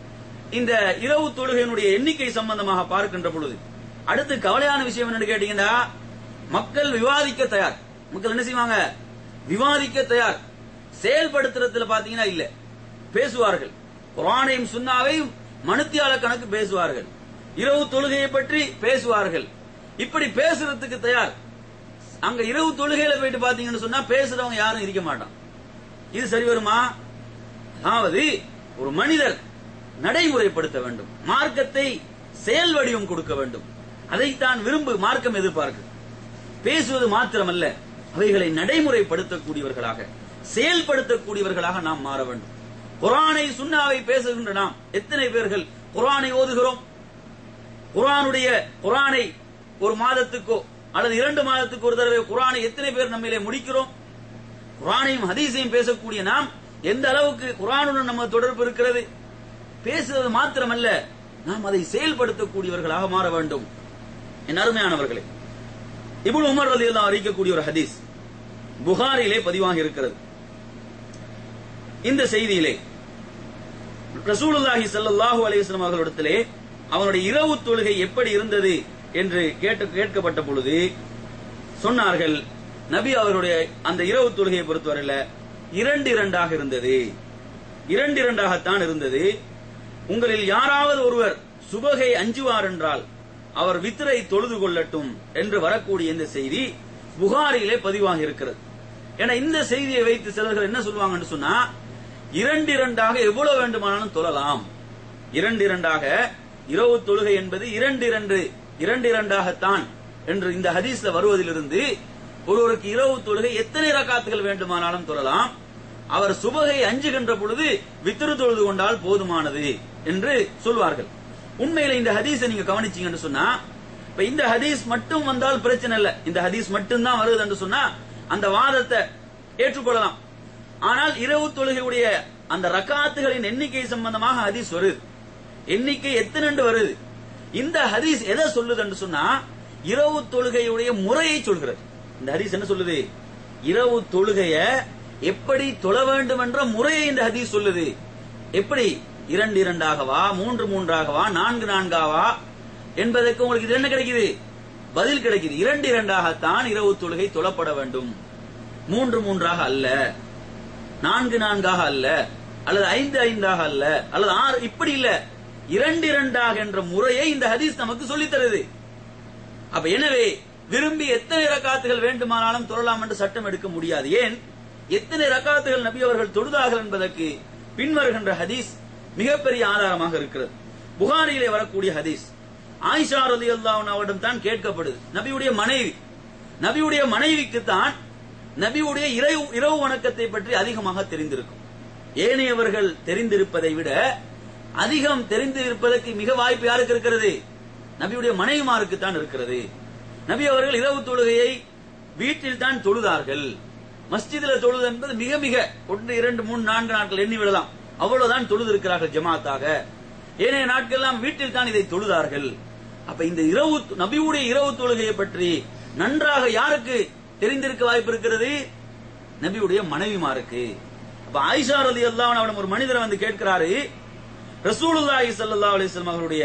இந்த இரவு தொழுகையினுடைய எண்ணிக்கை சம்பந்தமாக பார்க்கின்ற பொழுது அடுத்து கவலையான விஷயம் என்னன்னு கேட்டீங்கன்னா மக்கள் விவாதிக்க தயார் மக்கள் என்ன செய்வாங்க விவாதிக்க தயார் செயல்படுத்துறதுல பாத்தீங்கன்னா இல்ல பேசுவார்கள் குரானையும் சுண்ணாவையும் மனுத்தியால கணக்கு பேசுவார்கள் இரவு தொழுகையை பற்றி பேசுவார்கள் இப்படி பேசுறதுக்கு தயார் அங்க இரவு தொழுகையில போயிட்டு பாத்தீங்கன்னு சொன்னா பேசுறவங்க யாரும் இருக்க மாட்டான் இது சரி வருமா அதாவது ஒரு மனிதர் நடைமுறைப்படுத்த வேண்டும் மார்க்கத்தை செயல் வடிவம் கொடுக்க வேண்டும் அதைத்தான் விரும்பு மார்க்கம் எதிர்பார்க்கு பேசுவது மாத்திரமல்ல அவைகளை நடைமுறைப்படுத்தக்கூடியவர்களாக செயல்படுத்தக்கூடியவர்களாக நாம் மாற வேண்டும் குரானை சுண்ணாவை பேசுகின்ற நாம் எத்தனை பேர்கள் குரானை ஓதுகிறோம் குரானுடைய குரானை ஒரு மாதத்துக்கோ அல்லது இரண்டு மாதத்துக்கு ஒரு தடவை குரானை எத்தனை பேர் நம்மிலே முடிக்கிறோம் குரானையும் ஹதீஸையும் பேசக்கூடிய நாம் எந்த அளவுக்கு குரானுடன் நம்ம தொடர்பு இருக்கிறது பேசுவது மாத்திரமல்ல நாம் அதை செயல்படுத்தக்கூடியவர்களாக மாற வேண்டும் என் அருமையானவர்களே இபுல் உமர் ரதி எல்லாம் அறிக்கக்கூடிய ஒரு ஹதீஸ் புகாரிலே பதிவாகி இருக்கிறது இந்த செய்தியிலே ரசூலுல்லாஹி ஸல்லல்லாஹு அலைஹி வஸல்லம் அவர்களிடத்திலே அவனுடைய இரவு தொழுகை எப்படி இருந்தது என்று கேட்டு கேட்கப்பட்ட பொழுது சொன்னார்கள் நபி அவருடைய அந்த இரவு தொழுகையை பொறுத்தவரையில இரண்டு இரண்டாக இருந்தது இரண்டு இரண்டாகத்தான் இருந்தது உங்களில் யாராவது ஒருவர் சுபகை அஞ்சுவார் என்றால் அவர் வித்திரை தொழுது கொள்ளட்டும் என்று வரக்கூடிய இந்த செய்தி புகாரிலே பதிவாகி இருக்கிறது ஏன்னா இந்த செய்தியை வைத்து சிலர்கள் என்ன சொல்லுவாங்கன்னு சொன்னா இரண்டு இரண்டாக எவ்வளவு வேண்டுமானாலும் தொழலாம் இரண்டு இரண்டாக இரவு தொழுகை என்பது இரண்டு இரண்டு இரண்டு இரண்டாகத்தான் என்று இந்த ஹதீஸ்ல வருவதிலிருந்து ஒருவருக்கு இரவு தொழுகை எத்தனை ரக்காத்துகள் வேண்டுமானாலும் தொழலாம் அவர் சுபகை அஞ்சுகின்ற பொழுது வித்திரு தொழுது கொண்டால் போதுமானது என்று சொல்வார்கள் உண்மையில இந்த ஹதீஸை நீங்க கவனிச்சீங்கன்னு சொன்னா இப்ப இந்த ஹதீஸ் மட்டும் வந்தால் பிரச்சனை இல்ல இந்த ஹதீஸ் மட்டும்தான் வருது என்று சொன்னா அந்த வாதத்தை ஏற்றுக்கொள்ளலாம் ஆனால் இரவு தொழுகையுடைய அந்த ரக்காத்துகளின் எண்ணிக்கை சம்பந்தமாக ஹதீஸ் வருது எண்ணிக்கை எத்தனை வருது இந்த ஹதீஸ் எதை சொல்லுது என்று சொன்னா இரவு தொழுகையுடைய முறையை சொல்கிறது இந்த ஹதீஸ் என்ன சொல்லுது இரவு தொழுகைய எப்படி தொழ வேண்டும் என்ற முறையை இந்த ஹதீஸ் சொல்லுது எப்படி இரண்டு இரண்டாகவா மூன்று மூன்றாகவா நான்கு நான்காவா என்பதற்கு உங்களுக்கு இது என்ன கிடைக்குது பதில் கிடைக்குது இரண்டு இரண்டாகத்தான் இரவு தொழுகை தொழப்பட வேண்டும் மூன்று மூன்றாக அல்ல நான்கு நான்காக அல்ல அல்லது ஐந்து ஐந்தாக அல்ல அல்லது ஆறு இப்படி இல்ல இரண்டு இரண்டாக என்ற முறையை இந்த ஹதீஸ் நமக்கு சொல்லித் தருது அப்ப எனவே விரும்பி எத்தனை ரக்காத்துகள் வேண்டுமானாலும் தொழலாம் என்று சட்டம் எடுக்க முடியாது ஏன் எத்தனை ரக்காத்துகள் நபி அவர்கள் தொழுதார்கள் என்பதற்கு பின்வருகின்ற ஹதீஸ் மிகப்பெரிய ஆதாரமாக இருக்கிறது புகாரியிலே வரக்கூடிய ஹதீஸ் ஆயிஷா ரதி அவரிடம் தான் கேட்கப்படுது நபியுடைய மனைவி நபியுடைய மனைவிக்கு தான் நபியுடைய இரவு இரவு வணக்கத்தை பற்றி அதிகமாக தெரிந்திருக்கும் ஏனையவர்கள் தெரிந்திருப்பதை விட அதிகம் தெரிந்திருப்பதற்கு மிக வாய்ப்பு யாருக்கு இருக்கிறது நபியுடைய மனைவிமாருக்கு தான் இருக்கிறது நபி அவர்கள் இரவு தொழுகையை வீட்டில் தான் தொழுதார்கள் மஸ்ஜிதில் தொழுது என்பது மிக மிக ஒன்று இரண்டு மூணு நான்கு நாட்கள் எண்ணி விடலாம் அவ்வளவுதான் தொழுது இருக்கிறார்கள் ஜமாத்தாக ஏனைய நாட்கள் எல்லாம் வீட்டில் தான் இதை தொழுதார்கள் அப்ப இந்த இரவு நபியுடைய இரவு தொழுகையை பற்றி நன்றாக யாருக்கு தெரிந்திருக்க வாய்ப்பு இருக்கிறது நபியுடைய மனைவிமாருக்கு அப்ப ஆயிஷா ரதி அல்லாஹ் அவன் ஒரு மனிதரை வந்து கேட்கிறாரு ரசூலுல்லாஹி ஸல்லல்லாஹு அலைஹி வஸல்லம் அவருடைய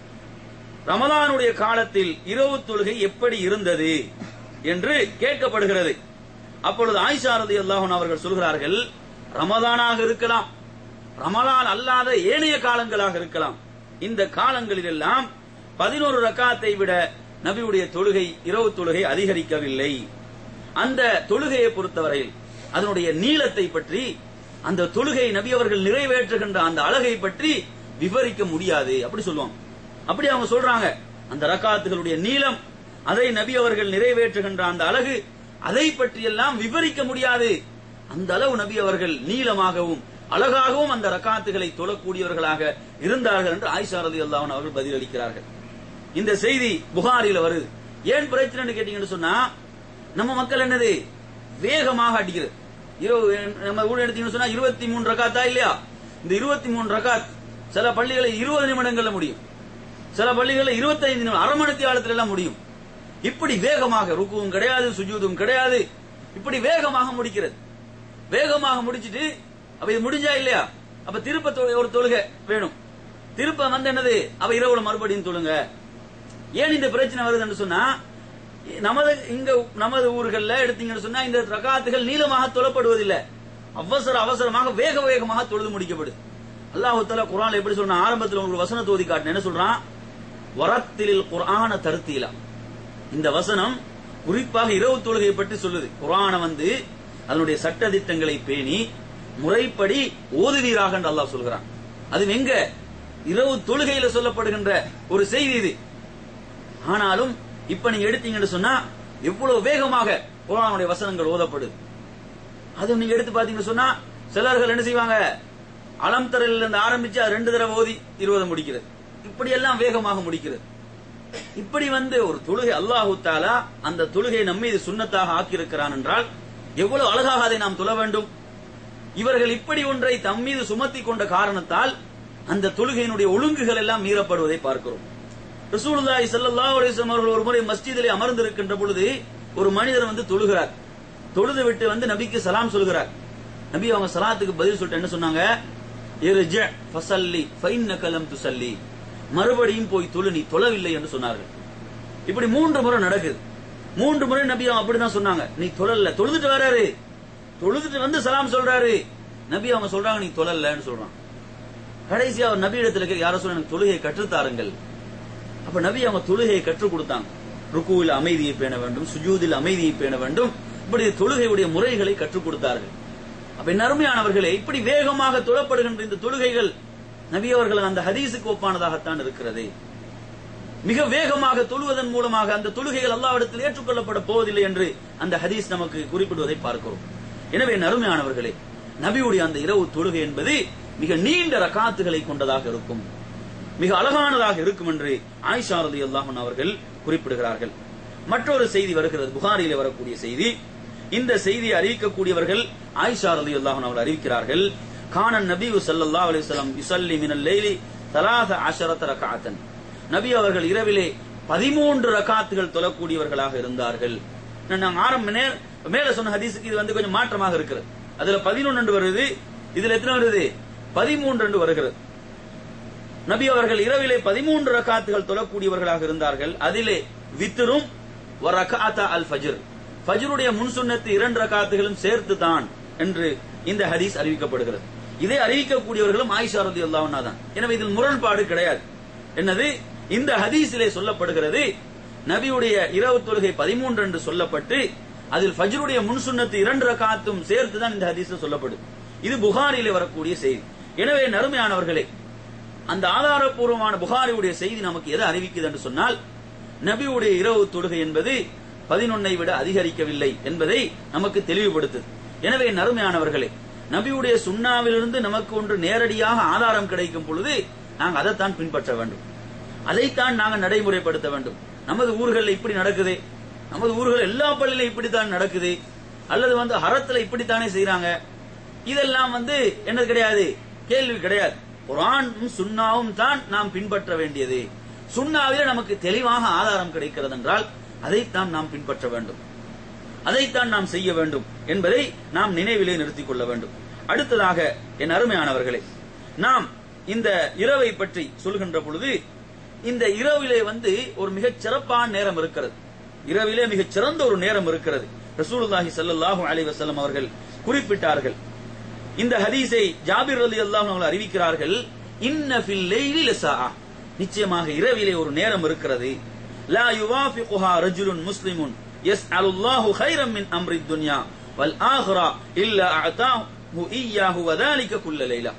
ரமலானுடைய காலத்தில் இரவு தொழுகை எப்படி இருந்தது என்று கேட்கப்படுகிறது அப்பொழுது ஆயிஷா ரதி அல்லாஹன் அவர்கள் சொல்கிறார்கள் ரமதானாக இருக்கலாம் ரமலான் அல்லாத ஏனைய காலங்களாக இருக்கலாம் இந்த காலங்களில் எல்லாம் பதினோரு ரக்காத்தை விட நபியுடைய தொழுகை இரவு தொழுகை அதிகரிக்கவில்லை அந்த தொழுகையை பொறுத்தவரையில் அதனுடைய நீளத்தை பற்றி அந்த தொழுகை நபி அவர்கள் நிறைவேற்றுகின்ற அந்த அழகை பற்றி விவரிக்க முடியாது அப்படி சொல்லுவாங்க அப்படி அவங்க சொல்றாங்க அந்த ரக்காத்துகளுடைய நீளம் அதை நபி அவர்கள் நிறைவேற்றுகின்ற அந்த அழகு அதை பற்றியெல்லாம் விவரிக்க முடியாது அந்த அளவு நபி அவர்கள் நீளமாகவும் அழகாகவும் அந்த ரக்காத்துகளை தொழக்கூடியவர்களாக இருந்தார்கள் என்று ஆயிஷா ரதி அல்லாஹன் அவர்கள் பதிலளிக்கிறார்கள் இந்த செய்தி புகாரில வருது ஏன் பிரச்சனைன்னு கேட்டீங்கன்னு சொன்னா நம்ம மக்கள் என்னது வேகமாக அடிக்கிறது இரவு நம்ம ஊழல் எடுத்தீங்கன்னு சொன்னா இருபத்தி மூணு ரக்காத்தா இல்லையா இந்த இருபத்தி மூணு ரக்காத் சில பள்ளிகளில் இருபது நிமிடங்கள்ல முடியும் சில பள்ளிகளில் இருபத்தைந்து நிமிடம் அரை மணி காலத்துல எல்லாம் முடியும் இப்படி வேகமாக ருக்குவும் கிடையாது சுஜூதும் கிடையாது இப்படி வேகமாக முடிக்கிறது வேகமாக முடிச்சிட்டு அப்ப இது முடிஞ்சா இல்லையா அப்ப திருப்ப தொழு- ஒரு தொழுகை வேணும் திருப்ப வந்து என்னது அவ இரவுல மறுபடியும் தொழுங்க ஏன் இந்த பிரச்சனை வருதுன்னு சொன்னா நமது இங்க நமது ஊர்கள்ல எடுத்தீங்கன்னு சொன்னா இந்த ரகாத்துகள் நீளமாக தொழப்படுவதில்லை அவசர அவசரமாக வேக வேகமாக தொழுது முடிக்கப்படுது அல்லாஹு தஆலா குர்ஆன்ல எப்படி சொல்றான் ஆரம்பத்தில் ஒரு வசனத்தை ஓதி காட்டின என்ன சொல்றான் வரத்திலில் குர்ஆன தருத்தீலா இந்த வசனம் குறிப்பாக இரவு தொழுகையை பற்றி சொல்லுது குர்ஆன வந்து அதனுடைய சட்ட திட்டங்களை பேணி முறைப்படி ஓதுவீராக என்று அல்லாஹ் சொல்கிறான் அது எங்க இரவு தொழுகையில சொல்லப்படுகின்ற ஒரு செய்தி இது ஆனாலும் இப்ப நீங்க எடுத்தீங்கன்னு சொன்னா எவ்வளவு வேகமாக குர்ஆனுடைய வசனங்கள் ஓதப்படுது அது நீங்க எடுத்து பாத்தீங்கன்னு சொன்னா சிலர்கள் என்ன செய்வாங்க அலம் தரையில இருந்து ஆரம்பிச்சு அது ரெண்டு தடவை ஓதி இருபது முடிக்கிறது இப்படி எல்லாம் வேகமாக முடிக்கிறது இப்படி வந்து ஒரு தொழுகை அல்லாஹு தாலா அந்த தொழுகை நம்ம இது சுண்ணத்தாக ஆக்கியிருக்கிறான் என்றால் எவ்வளவு அழகாக அதை நாம் தொழ வேண்டும் இவர்கள் இப்படி ஒன்றை தம் மீது சுமத்தி கொண்ட காரணத்தால் அந்த தொழுகையினுடைய ஒழுங்குகள் எல்லாம் மீறப்படுவதை பார்க்கிறோம் ரசூலுல்லாஹி ஸல்லல்லாஹு அலைஹி வஸல்லம் அவர்கள் ஒரு முறை மஸ்ஜிதிலே அமர்ந்திருக்கின்ற பொழுது ஒரு மனிதர் வந்து தொழுகிறார் தொழுது விட்டு வந்து நபிக்கு சலாம் சொல்கிறார் நபி அவங்க சலாத்துக்கு பதில் சொல்லிட்டு என்ன சொன்னாங்க இர்ஜ ஃபஸல்லி ஃபைன்னக லம் துஸல்லி மறுபடியும் போய் தொழு நீ தொழவில்லை என்று சொன்னார்கள் இப்படி மூன்று முறை நடக்குது மூன்று முறை நபி அவங்க அப்படிதான் சொன்னாங்க நீ தொழல தொழுதுட்டு வராரு தொழுதுட்டு வந்து சலாம் சொல்றாரு நபி அவங்க சொல்றாங்க நீ தொழலன்னு சொல்றான் கடைசியா அவர் நபி இடத்துல கேட்க யார சொல்ல எனக்கு தொழுகையை கற்றுத்தாருங்கள் அப்ப நபி அவங்க தொழுகையை கற்றுக் கொடுத்தாங்க ருக்குவில் அமைதியை பேண வேண்டும் சுஜூதில் அமைதியை பேண வேண்டும் இப்படி தொழுகையுடைய முறைகளை கற்றுக் கொடுத்தார்கள் அப்ப என் அருமையானவர்களே இப்படி வேகமாக தொழப்படுகின்ற இந்த தொழுகைகள் நபி அவர்கள் அந்த ஹதீஸுக்கு ஒப்பானதாகத்தான் இருக்கிறது மிக வேகமாக தொழுவதன் மூலமாக அந்த தொழுகைகள் அல்லாவிடத்தில் ஏற்றுக்கொள்ளப்பட போவதில்லை என்று அந்த ஹதீஸ் நமக்கு குறிப்பிடுவதை பார்க்கிறோம் எனவே என் அருமையானவர்களே நபியுடைய அந்த இரவு தொழுகை என்பது மிக நீண்ட ரகாத்துகளை கொண்டதாக இருக்கும் மிக அழகானதாக இருக்கும் என்று ஆயிஷா ரதி அல்லாஹன் அவர்கள் குறிப்பிடுகிறார்கள் மற்றொரு செய்தி வருகிறது புகாரியிலே வரக்கூடிய செய்தி இந்த செய்தியை அறிவிக்கக்கூடியவர்கள் ஆயிஷா ரதி அல்லாஹன் அவர்கள் அறிவிக்கிறார்கள் கானன் நபி ஸல்லல்லாஹு அலைஹி வஸல்லம் யுஸல்லி மினல் லைலி தலாத அஷரத ரகாத்தன் நபி அவர்கள் இரவிலே பதிமூன்று ரகாத்துகள் தொழக்கூடியவர்களாக இருந்தார்கள் நாங்க ஆரம்ப நேர மேல சொன்ன ஹதீஸுக்கு இது வந்து கொஞ்சம் மாற்றமாக இருக்கிறது அதுல பதினொன்று வருது இதுல எத்தனை வருது பதிமூன்று வருகிறது நபி அவர்கள் இரவிலே பதிமூன்று ரகாத்துகள் தொழக்கூடியவர்களாக இருந்தார்கள் அதிலே வித்திரும் ரகாத்தா அல் ஃபஜ்ர் ஃபஜ்ருடைய முன் சுன்னத்து இரண்டு ரகாத்துகளும் சேர்த்து தான் என்று இந்த ஹதீஸ் அறிவிக்கப்படுகிறது இதை அறிவிக்கக்கூடியவர்களும் ஆயிஷா ரதி அல்லாஹ்னா தான் எனவே இதில் முரண்பாடு கிடையாது என்னது இந்த ஹதீஸிலே சொல்லப்படுகிறது நபியுடைய இரவு தொழுகை பதிமூன்று என்று சொல்லப்பட்டு அதில் ஃபஜ்ருடைய முன் சுன்னத்து இரண்டு ரகாத்தும் சேர்த்து தான் இந்த ஹதீஸ்ல சொல்லப்படுது இது புகாரிலே வரக்கூடிய செய்தி எனவே நறுமையானவர்களே அந்த ஆதாரப்பூர்வமான புகாரியுடைய செய்தி நமக்கு எதை அறிவிக்குது என்று சொன்னால் நபியுடைய இரவு தொழுகை என்பது பதினொன்னை விட அதிகரிக்கவில்லை என்பதை நமக்கு தெளிவுபடுத்துது எனவே நறுமையானவர்களே நபியுடைய சுண்ணாவிலிருந்து நமக்கு ஒன்று நேரடியாக ஆதாரம் கிடைக்கும் பொழுது நாங்கள் அதைத்தான் பின்பற்ற வேண்டும் அதைத்தான் நாங்கள் நடைமுறைப்படுத்த வேண்டும் நமது ஊர்களில் இப்படி நடக்குது நமது ஊர்கள் எல்லா பள்ளியிலும் இப்படித்தான் நடக்குது அல்லது வந்து ஹரத்துல இப்படித்தானே செய்யறாங்க இதெல்லாம் வந்து என்னது கிடையாது கேள்வி கிடையாது குரானும் சுண்ணாவும் தான் நாம் பின்பற்ற வேண்டியது சுண்ணாவிலே நமக்கு தெளிவாக ஆதாரம் கிடைக்கிறது என்றால் அதைத்தான் நாம் பின்பற்ற வேண்டும் அதைத்தான் நாம் செய்ய வேண்டும் என்பதை நாம் நினைவிலே நிறுத்திக் கொள்ள வேண்டும் அடுத்ததாக என் அருமையானவர்களே நாம் இந்த இரவை பற்றி சொல்கின்ற பொழுது இந்த இரவிலே வந்து ஒரு மிகச் சிறப்பான நேரம் இருக்கிறது இரவிலே மிகச் சிறந்த ஒரு நேரம் இருக்கிறது ரசூலுல்லாஹி ஸல்லல்லாஹு அலைஹி வஸல்லம் அவர்கள் குறிப்பிட்டார்கள் இந்த ஹதீஸை ஜாபிர் ரலியல்லாஹு அன்ஹு அவர்கள் அறிவிக்கிறார்கள் இன்ன ஃபில் லைலி லஸாஆ நிச்சயமாக இரவிலே ஒரு நேரம் இருக்கிறது லா யுவாஃபிகுஹா ரஜுலுன் முஸ்லிமுன் யஸ்அலுல்லாஹு கைரம் மின் அம்ரி துன்யா வல் ஆஹிரா இல்லா அஅதாஹு ஈயாஹு வதாலிக குல்ல லைலா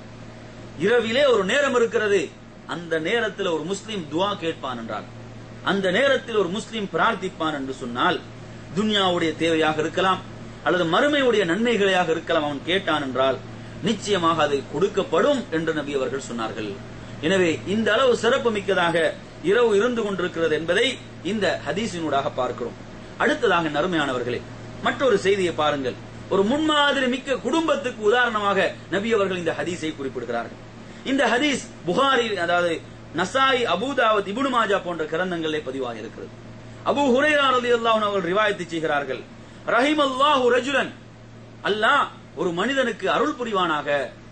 இரவிலே ஒரு நேரம் இருக்கிறது அந்த நேரத்தில் ஒரு முஸ்லிம் துவா கேட்பான் என்றால் அந்த நேரத்தில் ஒரு முஸ்லிம் பிரார்த்திப்பான் என்று சொன்னால் துன்யாவுடைய தேவையாக இருக்கலாம் அல்லது மறுமையுடைய நன்மைகளையாக இருக்கலாம் அவன் கேட்டான் என்றால் நிச்சயமாக அது கொடுக்கப்படும் என்று நபி அவர்கள் சொன்னார்கள் எனவே இந்த அளவு சிறப்பு மிக்கதாக இரவு இருந்து கொண்டிருக்கிறது என்பதை இந்த ஹதீஸினூடாக பார்க்கிறோம் அடுத்ததாக நறுமையானவர்களே மற்றொரு செய்தியை பாருங்கள் ஒரு முன்மாதிரி மிக்க குடும்பத்துக்கு உதாரணமாக நபி அவர்கள் இந்த ஹதீஸை குறிப்பிடுகிறார்கள் இந்த ஹதீஸ் புகாரி அதாவது நசாய் அபூதாவத் இபுனு மாஜா போன்ற கிரந்தங்களிலே பதிவாக இருக்கிறது அபு ஹுரைரா ரலியல்லாஹு அவர்கள் ரிவாயத்து செய்கிறார்கள் ரஹிமல்லாஹு ரஜுலன் அல்லாஹ் ஒரு மனிதனுக்கு அருள் புரிவானாக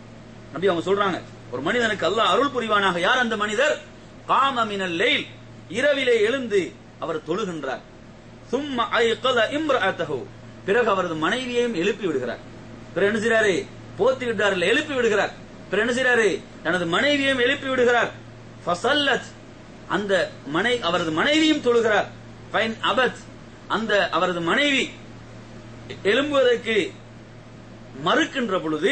நபி அவங்க சொல்றாங்க ஒரு மனிதனுக்கு அல்லாஹ் அருள் புரிவானாக யார் அந்த மனிதர் காம மினல் லைல் இரவிலே எழுந்து அவர் தொழுகின்றார் சும்மா ஐகல இம்ரஅத்தஹு பிறகு அவரது மனைவியையும் எழுப்பி விடுகிறார் பிறகு என்ன செய்றாரு போத்தி விட்டார் இல்ல எழுப்பி விடுகிறார் பிறகு என்ன செய்றாரு தனது மனைவியையும் எழுப்பி விடுகிறார் ஃபசல்லத் அந்த மனை அவரது மனைவியும் தொழுகிறார் ஃபைன் அபத் அந்த அவரது மனைவி எழும்புவதற்கு மறுக்கின்ற பொழுது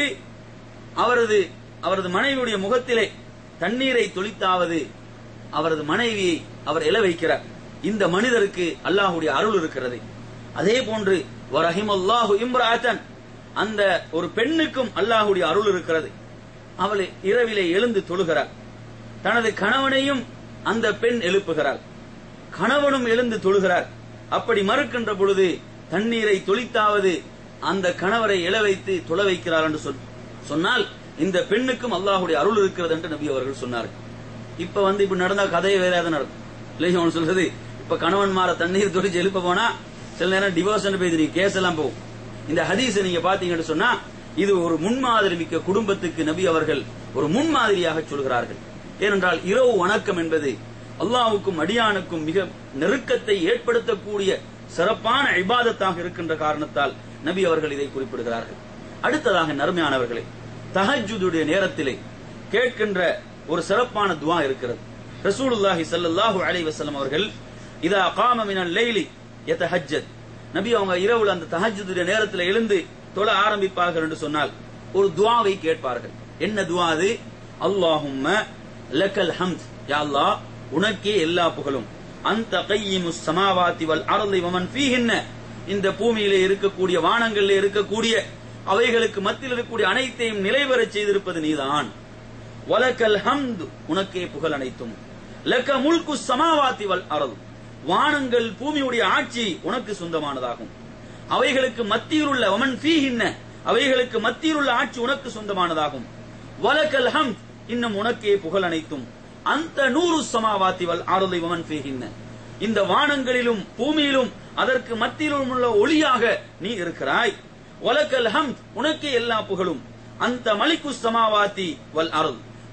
அவரது அவரது மனைவியுடைய முகத்திலே தண்ணீரை தொளித்தாவது அவரது மனைவியை அவர் எழ வைக்கிறார் இந்த மனிதருக்கு அல்லாஹுடைய அருள் இருக்கிறது அதே போன்று வரஹிமல்லாஹு இம்ராத்தன் அந்த ஒரு பெண்ணுக்கும் அல்லாஹுடைய அருள் இருக்கிறது அவள் இரவிலே எழுந்து தொழுகிறார் தனது கணவனையும் அந்த பெண் எழுப்புகிறார் கணவனும் எழுந்து தொழுகிறார் அப்படி மறுக்கின்ற பொழுது தண்ணீரை தொளித்தாவது அந்த கணவரை எழ வைத்து தொழ வைக்கிறார் என்று சொல் சொன்னால் இந்த பெண்ணுக்கும் அல்லாஹுடைய அருள் இருக்கிறது என்று நபி அவர்கள் சொன்னார்கள் இப்ப வந்து இப்ப நடந்தா கதையை வேற ஏதாவது நடக்கும் இல்லையா அவன் சொல்றது இப்ப கணவன் மாற தண்ணீர் தொழிச்சு எழுப்ப போனா சில நேரம் டிவோர்ஸ் போய் கேஸ் எல்லாம் போகும் இந்த ஹதீஸை நீங்க பாத்தீங்கன்னு சொன்னா இது ஒரு முன்மாதிரி மிக்க குடும்பத்துக்கு நபி அவர்கள் ஒரு முன்மாதிரியாக சொல்கிறார்கள் ஏனென்றால் இரவு வணக்கம் என்பது அல்லாவுக்கும் அடியானுக்கும் மிக நெருக்கத்தை ஏற்படுத்தக்கூடிய சிறப்பான இபாதத்தாக இருக்கின்ற காரணத்தால் நபி அவர்கள் இதை குறிப்பிடுகிறார்கள் அடுத்ததாக நறுமையானவர்களே தஹஜுடைய நேரத்திலே கேட்கின்ற ஒரு சிறப்பான துவா இருக்கிறது ரசூலுல்லாஹி ஸல்லல்லாஹு அலைஹி வஸல்லம் அவர்கள் இதா காம மினல் லைலி யதஹஜ்ஜத் நபி அவங்க இரவுல அந்த தஹஜ்ஜுடைய நேரத்தில் எழுந்து தொழ ஆரம்பிப்பார்கள் என்று சொன்னால் ஒரு துவாவை கேட்பார்கள் என்ன துவா அது அல்லாஹும்ம லக்கல் ஹம்த் யா அல்லாஹ் உனக்கே எல்லா புகழும் அந்த கையிமு சமாவாத்தி வல் அருளை வமன் ஃபீஹின்ன இந்த பூமியிலே இருக்கக்கூடிய வானங்களிலே இருக்கக்கூடிய அவைகளுக்கு மத்தியில் இருக்கக்கூடிய அனைத்தையும் நிலைபெறச் செய்திருப்பது நீதான் வலக்கல் ஹம்து உனக்கே புகழ் அனைத்தும் லக்க முல்கு சமாவாத்தி வல் அருள் வானங்கள் பூமியுடைய ஆட்சி உனக்கு சொந்தமானதாகும் அவைகளுக்கு மத்தியில் உள்ள வமன் ஃபீஹின்ன அவைகளுக்கு மத்தியில் உள்ள ஆட்சி உனக்கு சொந்தமானதாகும் வலக்கல் ஹம்த் இன்னும் உனக்கே புகழ் அனைத்தும் அந்த நூறு சமாவாத்தி வல் அருளை வமன் ஃபீஹின்ன இந்த வானங்களிலும் பூமியிலும் அதற்கு மத்தியிலும் உள்ள ஒளியாக நீ இருக்கிறாய் வலக்கல் ஹம்த் உனக்கே எல்லா புகழும் அந்த மலிக்கு சமாவாத்தி வல் அருள்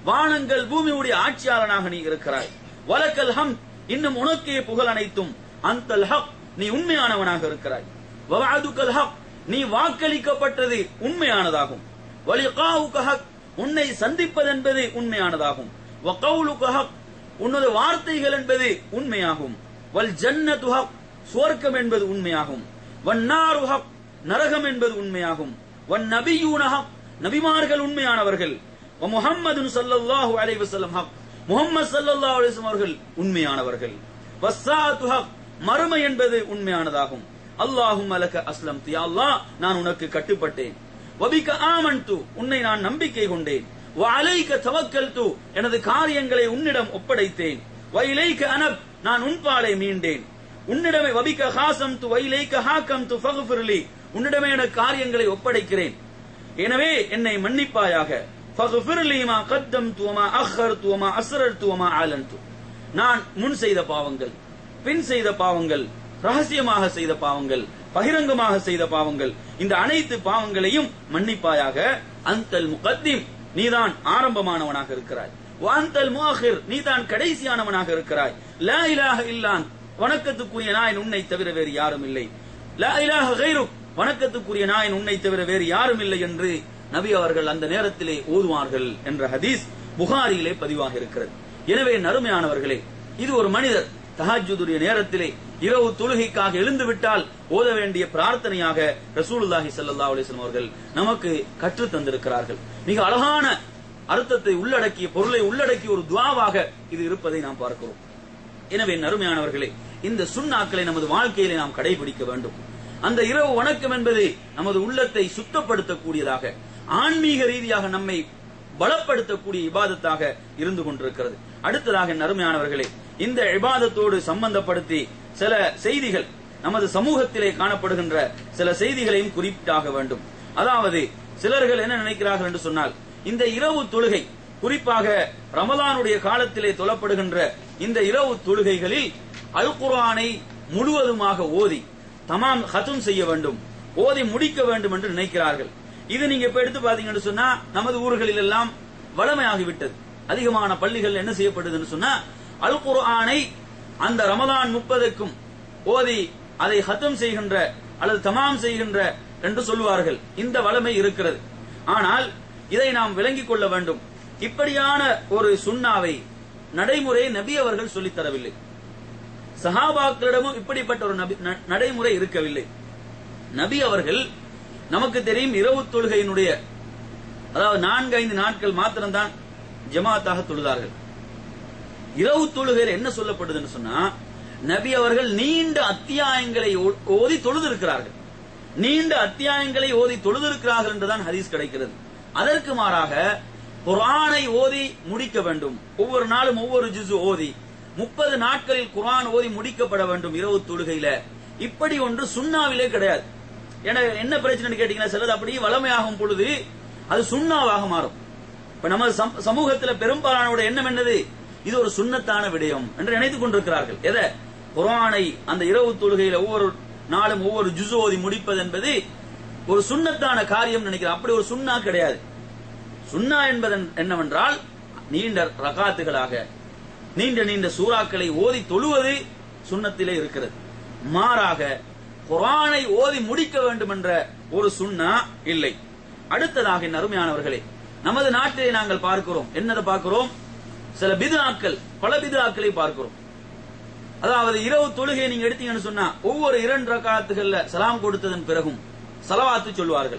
வானங்கள் பூமியுடைய ஆட்சியாளனாக நீ இருக்கிறாய் வலக்கல் ஹம் இன்னும் உனக்கே புகழ் அனைத்தும் அந்தல் ஹக் நீ உண்மையானவனாக இருக்கிறாய் வவாதுக்கல் ஹக் நீ வாக்களிக்கப்பட்டது உண்மையானதாகும் வலிகாவுக ஹக் உன்னை சந்திப்பதென்பது உண்மையானதாகும் வகவுலுக ஹக் உன்னது வார்த்தைகள் என்பது உண்மையாகும் வல் ஜன்னது ஹக் சுவர்க்கம் என்பது உண்மையாகும் வன்னாரு ஹக் நரகம் என்பது உண்மையாகும் வன் நபியூன ஹக் நபிமார்கள் உண்மையானவர்கள் வ முஹம்மதுன் ஸல்லல்லாஹு அலைஹி வஸல்லம் ஹக் முஹம்மது ஸல்லல்லாஹு அலைஹி வஸல்லம் அவர்கள் உண்மையானவர்கள் வஸ்ஸாத்து ஹக் மறுமை என்பது உண்மையானதாகும் அல்லாஹும் அலக அஸ்லம் யா அல்லாஹ் நான் உனக்கு கட்டுப்பட்டேன் வபிக ஆமன்து உன்னை நான் நம்பிக்கை கொண்டேன் வ அலைக தவக்கல்து எனது காரியங்களை உன்னிடம் ஒப்படைத்தேன் வ இலைக அனப் நான் உன்பாலை மீண்டேன் உன்னிடமே வபிக்க ஹாசம் து வைலைக்க ஹாக்கம் து ஃபகுஃபிர்லி உன்னிடமே என காரியங்களை ஒப்படைக்கிறேன் எனவே என்னை மன்னிப்பாயாக ஃபகுஃபிர்லி மா கத்தம் துவமா அஹர் துவமா அஸ்ரர் துவமா ஆலன்து நான் முன் செய்த பாவங்கள் பின் செய்த பாவங்கள் ரகசியமாக செய்த பாவங்கள் பகிரங்கமாக செய்த பாவங்கள் இந்த அனைத்து பாவங்களையும் மன்னிப்பாயாக அந்தல் முகத்திம் நீதான் ஆரம்பமானவனாக இருக்கிறாய் வாந்தல் முஆஹிர் நீதான் கடைசியானவனாக இருக்கிறாய் லா இலாஹ இல்லான் வணக்கத்துக்குரிய நாயன் உன்னை தவிர வேறு யாரும் இல்லை லா இலாஹ கைருக் வணக்கத்துக்குரிய நாயன் உன்னை தவிர வேறு யாரும் இல்லை என்று நபி அவர்கள் அந்த நேரத்திலே ஓதுவார்கள் என்ற ஹதீஸ் புகாரியிலே பதிவாக இருக்கிறது எனவே நறுமையானவர்களே இது ஒரு மனிதர் தஹஜுதுடைய நேரத்திலே இரவு தொழுகைக்காக எழுந்து விட்டால் ஓத வேண்டிய பிரார்த்தனையாக ரசூலுல்லாஹி ஸல்லல்லாஹு அலைஹி வஸல்லம் அவர்கள் நமக்கு கற்றுத் தந்திருக்கிறார்கள் மிக அழகான அர்த்தத்தை உள்ளடக்கிய பொருளை உள்ளடக்கிய ஒரு துவாவாக இது இருப்பதை நாம் பார்க்கிறோம் எனவே நறுமையானவர்களே இந்த சுண்ணாக்களை நமது வாழ்க்கையிலே நாம் கடைபிடிக்க வேண்டும் அந்த இரவு வணக்கம் என்பது நமது உள்ளத்தை சுத்தப்படுத்தக்கூடியதாக ஆன்மீக ரீதியாக நம்மை பலப்படுத்தக்கூடிய இபாதத்தாக இருந்து கொண்டிருக்கிறது அடுத்ததாக நறுமையானவர்களே இந்த இபாதத்தோடு சம்பந்தப்படுத்தி சில செய்திகள் நமது சமூகத்திலே காணப்படுகின்ற சில செய்திகளையும் குறிப்பிட்டாக வேண்டும் அதாவது சிலர்கள் என்ன நினைக்கிறார்கள் என்று சொன்னால் இந்த இரவு தொழுகை குறிப்பாக ரமலானுடைய காலத்திலே தொழப்படுகின்ற இந்த இரவு தொழுகைகளில் அல் குர்ஆனை முழுவதுமாக ஓதி தமாம் ஹத்தும் செய்ய வேண்டும் ஓதி முடிக்க வேண்டும் என்று நினைக்கிறார்கள் இது நீங்க இப்ப எடுத்து பாத்தீங்கன்னு சொன்னா நமது ஊர்களில் எல்லாம் வளமையாகிவிட்டது அதிகமான பள்ளிகள் என்ன செய்யப்படுதுன்னு சொன்னா அல் குர்ஆனை அந்த ரமலான் முப்பதுக்கும் ஓதி அதை ஹத்தம் செய்கின்ற அல்லது தமாம் செய்கின்ற என்று சொல்லுவார்கள் இந்த வளமை இருக்கிறது ஆனால் இதை நாம் விளங்கிக் கொள்ள வேண்டும் இப்படியான ஒரு சுண்ணாவை நடைமுறை நபி அவர்கள் சொல்லித் தரவில்லை சஹாபாக்களிடமும் இப்படிப்பட்ட ஒரு நபி- ந- நடைமுறை இருக்கவில்லை நபி அவர்கள் நமக்கு தெரியும் இரவு தொழுகையினுடைய அதாவது நான்கு ஐந்து நாட்கள் மாத்திரம்தான் ஜமாத்தாக தொழுதார்கள் இரவு தொழுகையில் என்ன சொல்லப்படுதுன்னு சொன்னா நபி அவர்கள் நீண்ட அத்தியாயங்களை ஓ- ஓதி தொழுதிருக்கிறார்கள் நீண்ட அத்தியாயங்களை ஓதி தொழுதிருக்கிறார்கள் என்றுதான் ஹதீஸ் கிடைக்கிறது அதற்கு மாறாக குர்ஆனை ஓதி முடிக்க வேண்டும் ஒவ்வொரு நாளும் ஒவ்வொரு ஜுசு ஓதி முப்பது நாட்களில் குர்ஆன் ஓதி முடிக்கப்பட வேண்டும் இரவு தொழுகையில இப்படி ஒன்று சுண்ணாவிலே கிடையாது ஏன்னா என்ன பிரச்சனைன்னு கேட்டீங்கன்னா சிலது அப்படியே வளமையாகும் பொழுது அது சுண்ணாவாக மாறும் இப்ப நம்ம சம்- சமூகத்துல பெரும்பாலானோட எண்ணம் என்னது இது ஒரு சுண்ணத்தான விடயம் என்று நினைத்துக் கொண்டிருக்கிறார்கள் எதை குர்ஆனை அந்த இரவு தொழுகையில ஒவ்வொரு நாளும் ஒவ்வொரு ஜுசு ஓதி முடிப்பது என்பது ஒரு சுண்ணத்தான காரியம் நினைக்கிறேன் அப்படி ஒரு சுண்ணா கிடையாது சுன்னா என்பது என்னவென்றால் நீண்ட ரகாத்துகளாக நீண்ட நீண்ட சூறாக்களை ஓதி தொழுவது சுண்ணத்திலே இருக்கிறது மாறாக குர்ஆனை ஓதி முடிக்க வேண்டும் என்ற ஒரு சுன்னா இல்லை அடுத்ததாக என் அருமையானவர்களே நமது நாட்டிலே நாங்கள் பார்க்கிறோம் என்னதை பார்க்கிறோம் சில பிதுஆக்கள் பல பிதுஆக்களை பார்க்கிறோம் அதாவது இரவு தொழுகையை நீங்க எடுத்தீங்கன்னு சொன்னா ஒவ்வொரு இரண்டு ரகாத்துகள்ல சலாம் கொடுத்ததன் பிறகும் சலவாத்து சொல்வார்கள்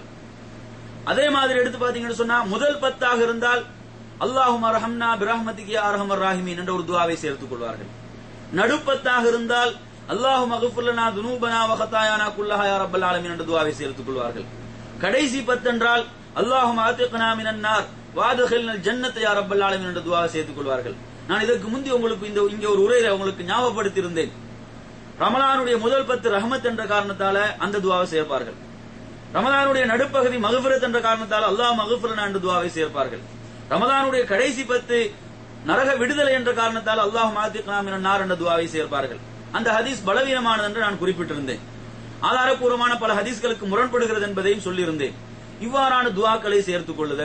அதே மாதிரி எடுத்து பாத்தீங்கன்னு சொன்னா முதல் பத்தாக இருந்தால் அல்லாஹும் அரஹம்னா பிரஹ்மதிக்கு அரஹமர் ராஹிமீன் என்ற ஒரு துவாவை சேர்த்துக் கொள்வார்கள் நடுப்பத்தாக இருந்தால் அல்லாஹும் அகுஃபுல்லனா துனூபனா வகத்தாயானா குல்லஹா யா ரப்பல் ஆலமீன் என்ற துவாவை சேர்த்துக் கொள்வார்கள் கடைசி பத்தென்றால் அல்லாஹும் ஆத்திகனா மினன் நார் வாதுகில்னல் ஜன்னத்தை யா ரப்பல் ஆலமீன் என்ற துவாவை சேர்த்துக் கொள்வார்கள் நான் இதற்கு முந்தி உங்களுக்கு இந்த இங்க ஒரு உரையில உங்களுக்கு ஞாபகப்படுத்தி இருந்தேன் ரமலானுடைய முதல் பத்து ரஹமத் என்ற காரணத்தால அந்த துவாவை சேர்ப்பார்கள் ரமலானுடைய நடுப்பகுதி மகுஃபிரத் என்ற காரணத்தால் அல்லாஹ் மகுஃபிரனா என்ற துவாவை சேர்ப்பார்கள் ரமலானுடைய கடைசி பத்து நரக விடுதலை என்ற காரணத்தால் அல்லாஹ் மாத்திக்கலாம் என நார் என்ற துவாவை சேர்ப்பார்கள் அந்த ஹதீஸ் பலவீனமானது என்று நான் குறிப்பிட்டிருந்தேன் ஆதாரப்பூர்வமான பல ஹதீஸ்களுக்கு முரண்படுகிறது என்பதையும் சொல்லியிருந்தேன் இவ்வாறான துவாக்களை சேர்த்துக் கொள்ளுதல்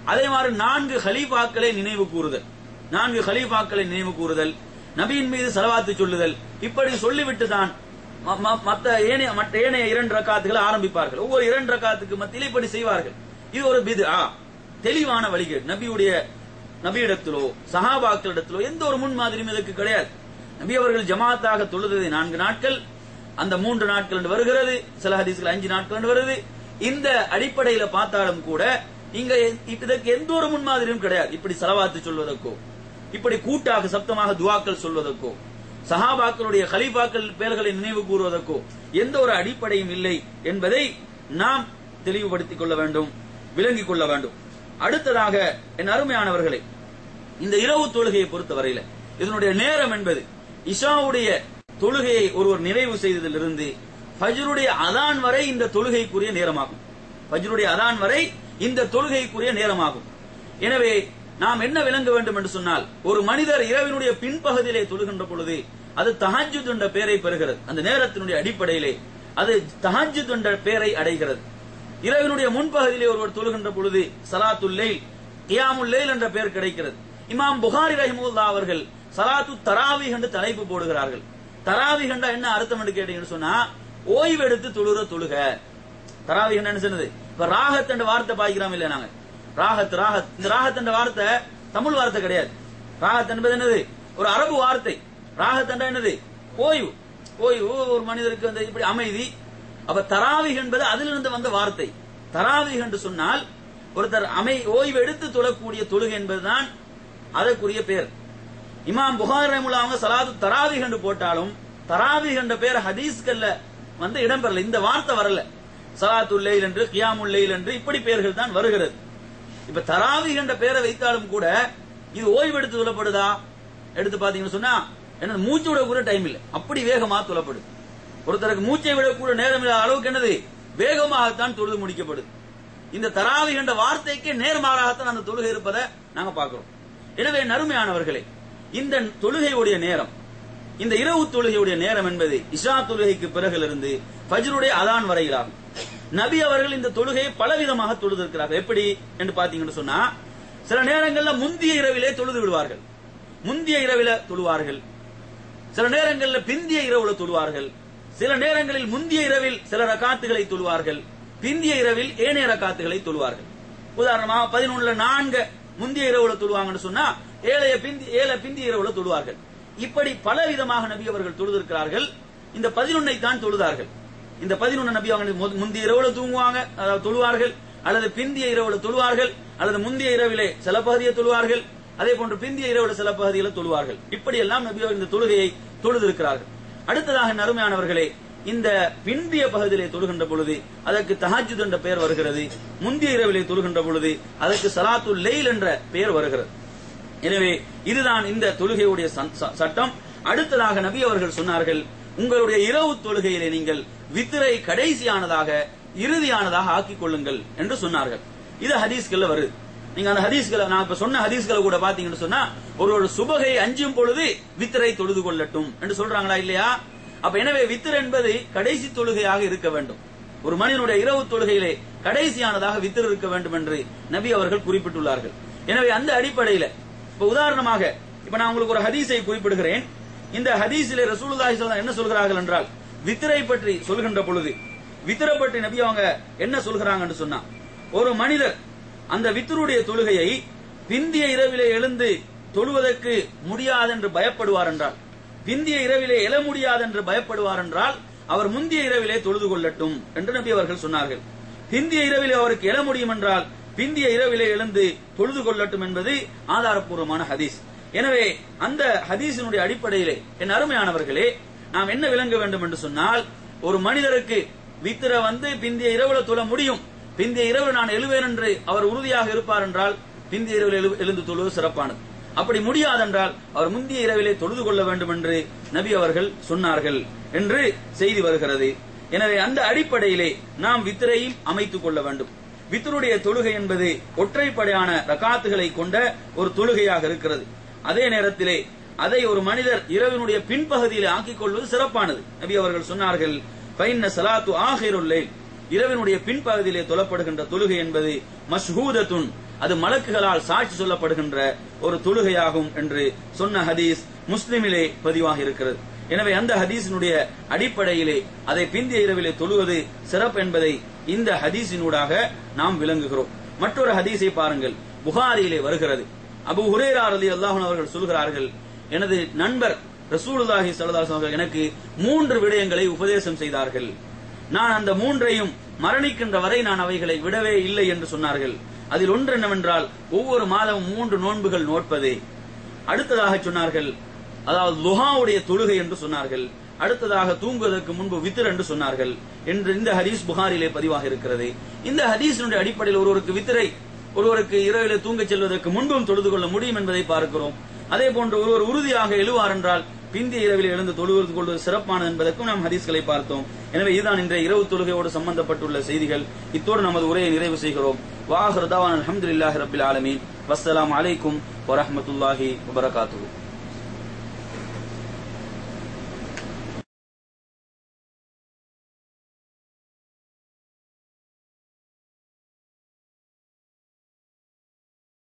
அதே மாதிரி நான்கு ஹலீஃபாக்களை நினைவு கூறுதல் நான்கு ஹலீஃபாக்களை நினைவு கூறுதல் நபியின் மீது செலவாத்து சொல்லுதல் இப்படி சொல்லிவிட்டு தான் ம- ம- மத்த ஏனைய மற்ற ஏனைய இரண்டு ரக்காத்துகளை ஆரம்பிப்பார்கள் ஒவ்வொரு இரண்டு ரக்காத்துக்கு மத்தியில் இப்படி செய்வார்கள் இது ஒரு பிது ஆ தெளிவான வழிகேடு நபியுடைய நபியிடத்திலோ சஹாபாக்களிடத்திலோ எந்த ஒரு முன்மாதிரியும் இதற்கு கிடையாது நபி அவர்கள் ஜமாத்தாக தொழுதது நான்கு நாட்கள் அந்த மூன்று நாட்கள் என்று வருகிறது சில ஹதீஸ்கள் அஞ்சு நாட்கள் என்று வருது இந்த அடிப்படையில பார்த்தாலும் கூட இங்க இதற்கு எந்த ஒரு முன்மாதிரியும் கிடையாது இப்படி செலவாத்து சொல்வதற்கோ இப்படி கூட்டாக சப்தமாக துவாக்கள் சொல்வதற்கோ சஹாபாக்களுடைய கலீஃபாக்கள் பெயர்களை நினைவு கூறுவதற்கோ எந்த ஒரு அடிப்படையும் இல்லை என்பதை நாம் தெளிவுபடுத்திக் கொள்ள வேண்டும் விளங்கிக் கொள்ள வேண்டும் அடுத்ததாக என் அருமையானவர்களே இந்த இரவு தொழுகையை பொறுத்தவரையில இதனுடைய நேரம் என்பது இஷாவுடைய தொழுகையை ஒருவர் நிறைவு செய்ததிலிருந்து ஃபஜ்ருடைய அதான் வரை இந்த தொழுகைக்குரிய நேரமாகும் ஃபஜ்ருடைய அதான் வரை இந்த தொழுகைக்குரிய நேரமாகும் எனவே நாம் என்ன விளங்க வேண்டும் என்று சொன்னால் ஒரு மனிதர் இரவினுடைய பின்பகுதியிலே தொழுகின்ற பொழுது அது தஹஜ்ஜுத் என்ற பெயரை பெறுகிறது அந்த நேரத்தினுடைய அடிப்படையிலே அது தஹஜ்ஜுத் என்ற பெயரை அடைகிறது இரவினுடைய முன்பகுதியிலே ஒருவர் தொழுகின்ற பொழுது சலாத்துல் லைல் கியாமுல் லைல் என்ற பெயர் கிடைக்கிறது இமாம் புகாரி ரஹிமுல்லா அவர்கள் சலாத்து தராவி என்று தலைப்பு போடுகிறார்கள் தராவி கண்டா என்ன அர்த்தம் என்று கேட்டீங்கன்னு சொன்னா ஓய்வு எடுத்து தொழுற தொழுக தராவி என்ன சொன்னது இப்ப ராகத் என்ற வார்த்தை பாய்க்கிறோம் இல்லையா நாங்க ராகத் ராகத் இந்த ராகத் என்ற வார்த்தை தமிழ் வார்த்தை கிடையாது ராகத் என்பது என்னது ஒரு அரபு வார்த்தை ராகத் என்ற என்னது ஓய்வு ஓய்வு ஒரு மனிதருக்கு வந்து இப்படி அமைதி அப்ப தராவிக் என்பது அதிலிருந்து வந்த வார்த்தை தராவிக் என்று சொன்னால் ஒருத்தர் அமை ஓய்வு எடுத்து தொழக்கூடிய தொழுகை என்பதுதான் அதற்குரிய பேர் இமாம் புகார் ரஹிமுல்லா அவங்க சலாத்து தராவிக் என்று போட்டாலும் தராவிக் என்ற பேர் ஹதீஸ்கல்ல வந்து இடம்பெறல இந்த வார்த்தை வரல சலாத்துல் லைல் என்று கியாமுல் லைல் என்று இப்படி பெயர்கள் தான் வருகிறது இப்ப தராவிக் என்ற பெயரை வைத்தாலும் கூட இது ஓய்வு எடுத்து சொல்லப்படுதா எடுத்து பாத்தீங்கன்னு சொன்னா என்ன மூச்சு விட கூட டைம் இல்லை அப்படி வேகமா சொல்லப்படுது ஒருத்தருக்கு மூச்சை விட கூட நேரம் இல்லாத அளவுக்கு என்னது வேகமாகத்தான் தொழுது முடிக்கப்படுது இந்த தராவி என்ற வார்த்தைக்கு நேர்மாறாகத்தான் அந்த தொழுகை இருப்பதை நாங்க பார்க்கிறோம் எனவே நறுமையானவர்களே இந்த தொழுகையுடைய நேரம் இந்த இரவு தொழுகையுடைய நேரம் என்பது இஷா தொழுகைக்கு பிறகிலிருந்து ஃபஜ்ருடைய அதான் வரையிலாகும் நபி அவர்கள் இந்த தொழுகையை பலவிதமாக தொழுதிருக்கிறார்கள் எப்படி என்று பாத்தீங்கன்னு சொன்னா சில நேரங்கள்ல முந்திய இரவிலே தொழுது விடுவார்கள் முந்திய இரவில தொழுவார்கள் சில நேரங்களில் பிந்திய இரவுல தொழுவார்கள் சில நேரங்களில் முந்திய இரவில் சில ரகாத்துகளை தொழுவார்கள் பிந்திய இரவில் ஏனைய ரகாத்துகளை தொழுவார்கள் உதாரணமா பதினொன்னுல நான்கு முந்திய இரவுல தொழுவாங்கன்னு சொன்னா ஏழைய பிந்தி ஏழை பிந்திய இரவுல தொழுவார்கள் இப்படி பல விதமாக நபி அவர்கள் தொழுதிருக்கிறார்கள் இந்த பதினொன்னை தான் தொழுதார்கள் இந்த பதினொன்னு நபி அவங்க மு- முந்திய இரவுல தூங்குவாங்க அதாவது தொழுவார்கள் அல்லது பிந்திய இரவுல தொழுவார்கள் அல்லது முந்திய இரவிலே சில பகுதியை தொழுவார்கள் அதே போன்று பிந்திய இரவுல சில பகுதியில தொழுவார்கள் இப்படி எல்லாம் நபி அவர்கள் இந்த தொழுகையை தொழுதிருக்கிறார்கள் அடுத்ததாக நறுமையானவர்களே இந்த பிந்திய பகுதியிலே தொழுகின்ற பொழுது அதற்கு தஹஜ்ஜுத் என்ற பெயர் வருகிறது முந்திய இரவிலே தொழுகின்ற பொழுது அதற்கு சலாத்துல் லைல் என்ற பெயர் வருகிறது எனவே இதுதான் இந்த தொழுகையுடைய ச- ச- சட்டம் அடுத்ததாக நபி அவர்கள் சொன்னார்கள் உங்களுடைய இரவு தொழுகையிலே நீங்கள் வித்திரை கடைசியானதாக இறுதியானதாக ஆக்கிக் கொள்ளுங்கள் என்று சொன்னார்கள் இது ஹதீஸ்கள்ல வருது நீங்க அந்த ஹதீஸ்களை நான் இப்ப சொன்ன ஹதீஸ்களை கூட பாத்தீங்கன்னு சொன்னா ஒரு ஒரு சுபகை அஞ்சும் பொழுது வித்திரை தொழுது கொள்ளட்டும் என்று சொல்றாங்களா இல்லையா அப்ப எனவே வித்திர் என்பது கடைசி தொழுகையாக இருக்க வேண்டும் ஒரு மனிதனுடைய இரவு தொழுகையிலே கடைசியானதாக வித்திர் இருக்க வேண்டும் என்று நபி அவர்கள் குறிப்பிட்டுள்ளார்கள் எனவே அந்த அடிப்படையில இப்ப உதாரணமாக இப்ப நான் உங்களுக்கு ஒரு ஹதீஸை குறிப்பிடுகிறேன் இந்த ஹதீஸிலே ரசூலுல்லாஹி ஸல்லல்லாஹு அலைஹி வஸல்லம் என்ன சொல்கிறார்கள் என்றால் வித்திரை பற்றி சொல்கின்ற பொழுது வித்திரை பற்றி நபி அவங்க என்ன சொல்கிறாங்கன்னு சொன்னா ஒரு மனிதர் அந்த வித்தருடைய தொழுகையை பிந்திய இரவிலே எழுந்து தொழுவதற்கு முடியாது என்று பயப்படுவார் என்றால் பிந்திய இரவிலே எழ முடியாது என்று பயப்படுவார் என்றால் அவர் முந்திய இரவிலே தொழுது கொள்ளட்டும் என்று நபி அவர்கள் சொன்னார்கள் பிந்திய இரவிலே அவருக்கு எழ முடியும் என்றால் பிந்திய இரவிலே எழுந்து தொழுது கொள்ளட்டும் என்பது ஆதாரப்பூர்வமான ஹதீஸ் எனவே அந்த ஹதீஸினுடைய அடிப்படையிலே என் அருமையானவர்களே நாம் என்ன விளங்க வேண்டும் என்று சொன்னால் ஒரு மனிதருக்கு வித்திர வந்து பிந்திய இரவுல தொழ முடியும் பிந்திய இரவு நான் எழுவேன் என்று அவர் உறுதியாக இருப்பார் என்றால் பிந்திய இரவில் எழு- எழுந்து தொழுவது சிறப்பானது அப்படி முடியாதென்றால் அவர் முந்திய இரவிலே தொழுது கொள்ள வேண்டும் என்று நபி அவர்கள் சொன்னார்கள் என்று செய்தி வருகிறது எனவே அந்த அடிப்படையிலே நாம் வித்திரையும் அமைத்துக் கொள்ள வேண்டும் வித்தருடைய தொழுகை என்பது ஒற்றைப்படையான ரகாத்துகளை கொண்ட ஒரு தொழுகையாக இருக்கிறது அதே நேரத்திலே அதை ஒரு மனிதர் இரவினுடைய பின்பகுதியிலே ஆக்கிக் கொள்வது சிறப்பானது நபி அவர்கள் சொன்னார்கள் பைன்ன சலாத்து ஆஹிருல்லை இரவினுடைய பின்பகுதியிலே தொழப்படுகின்ற தொழுகை என்பது மஷ்ஹூதத்துன் அது மலக்குகளால் சாட்சி சொல்லப்படுகின்ற ஒரு தொழுகையாகும் என்று சொன்ன ஹதீஸ் முஸ்லிமிலே பதிவாக இருக்கிறது எனவே அந்த ஹதீஸினுடைய அடிப்படையிலே அதை பிந்திய இரவிலே தொழுவது சிறப்பு என்பதை இந்த ஹதீஸினூடாக நாம் விளங்குகிறோம் மற்றொரு ஹதீஸை பாருங்கள் புகாரியிலே வருகிறது அபு ஹுரேரா ரலி அல்லாஹன் அவர்கள் சொல்கிறார்கள் எனது நண்பர் ரசூலுல்லாஹி ஸல்லல்லாஹு அலைஹி அவர்கள் எனக்கு மூன்று விடயங்களை உபதேசம் செய்தார்கள் நான் அந்த மூன்றையும் மரணிக்கின்ற வரை நான் அவைகளை விடவே இல்லை என்று சொன்னார்கள் அதில் ஒன்று என்னவென்றால் ஒவ்வொரு மாதமும் மூன்று நோன்புகள் நோட்பது அடுத்ததாக சொன்னார்கள் அதாவது லுஹாவுடைய தொழுகை என்று சொன்னார்கள் அடுத்ததாக தூங்குவதற்கு முன்பு வித்திர் என்று சொன்னார்கள் என்று இந்த ஹதீஸ் புகாரிலே பதிவாக இருக்கிறது இந்த ஹதீஸினுடைய அடிப்படையில் ஒருவருக்கு வித்திரை ஒருவருக்கு இரவிலே தூங்கச் செல்வதற்கு முன்பும் தொழுது கொள்ள முடியும் என்பதை பார்க்கிறோம் அதே போன்று ஒருவர் உறுதியாக எழுவார் என்றால் பிந்திய இரவில் எழுந்து தொழுவது கொள்வது சிறப்பானது என்பதற்கும் நாம் ஹதீஸ்களை பார்த்தோம் எனவே இதுதான் இன்றைய இரவு தொழுகையோடு சம்பந்தப்பட்டுள்ள செய்திகள் இத்தோடு நமது உரையை நிறைவு செய்கிறோம் வாஹர் தவான் அலமதுல்லாஹி ரபில் ஆலமீன் வஸ்ஸலாம் அலைக்கும் வரஹமத்துல்லாஹி வபரகாத்துஹு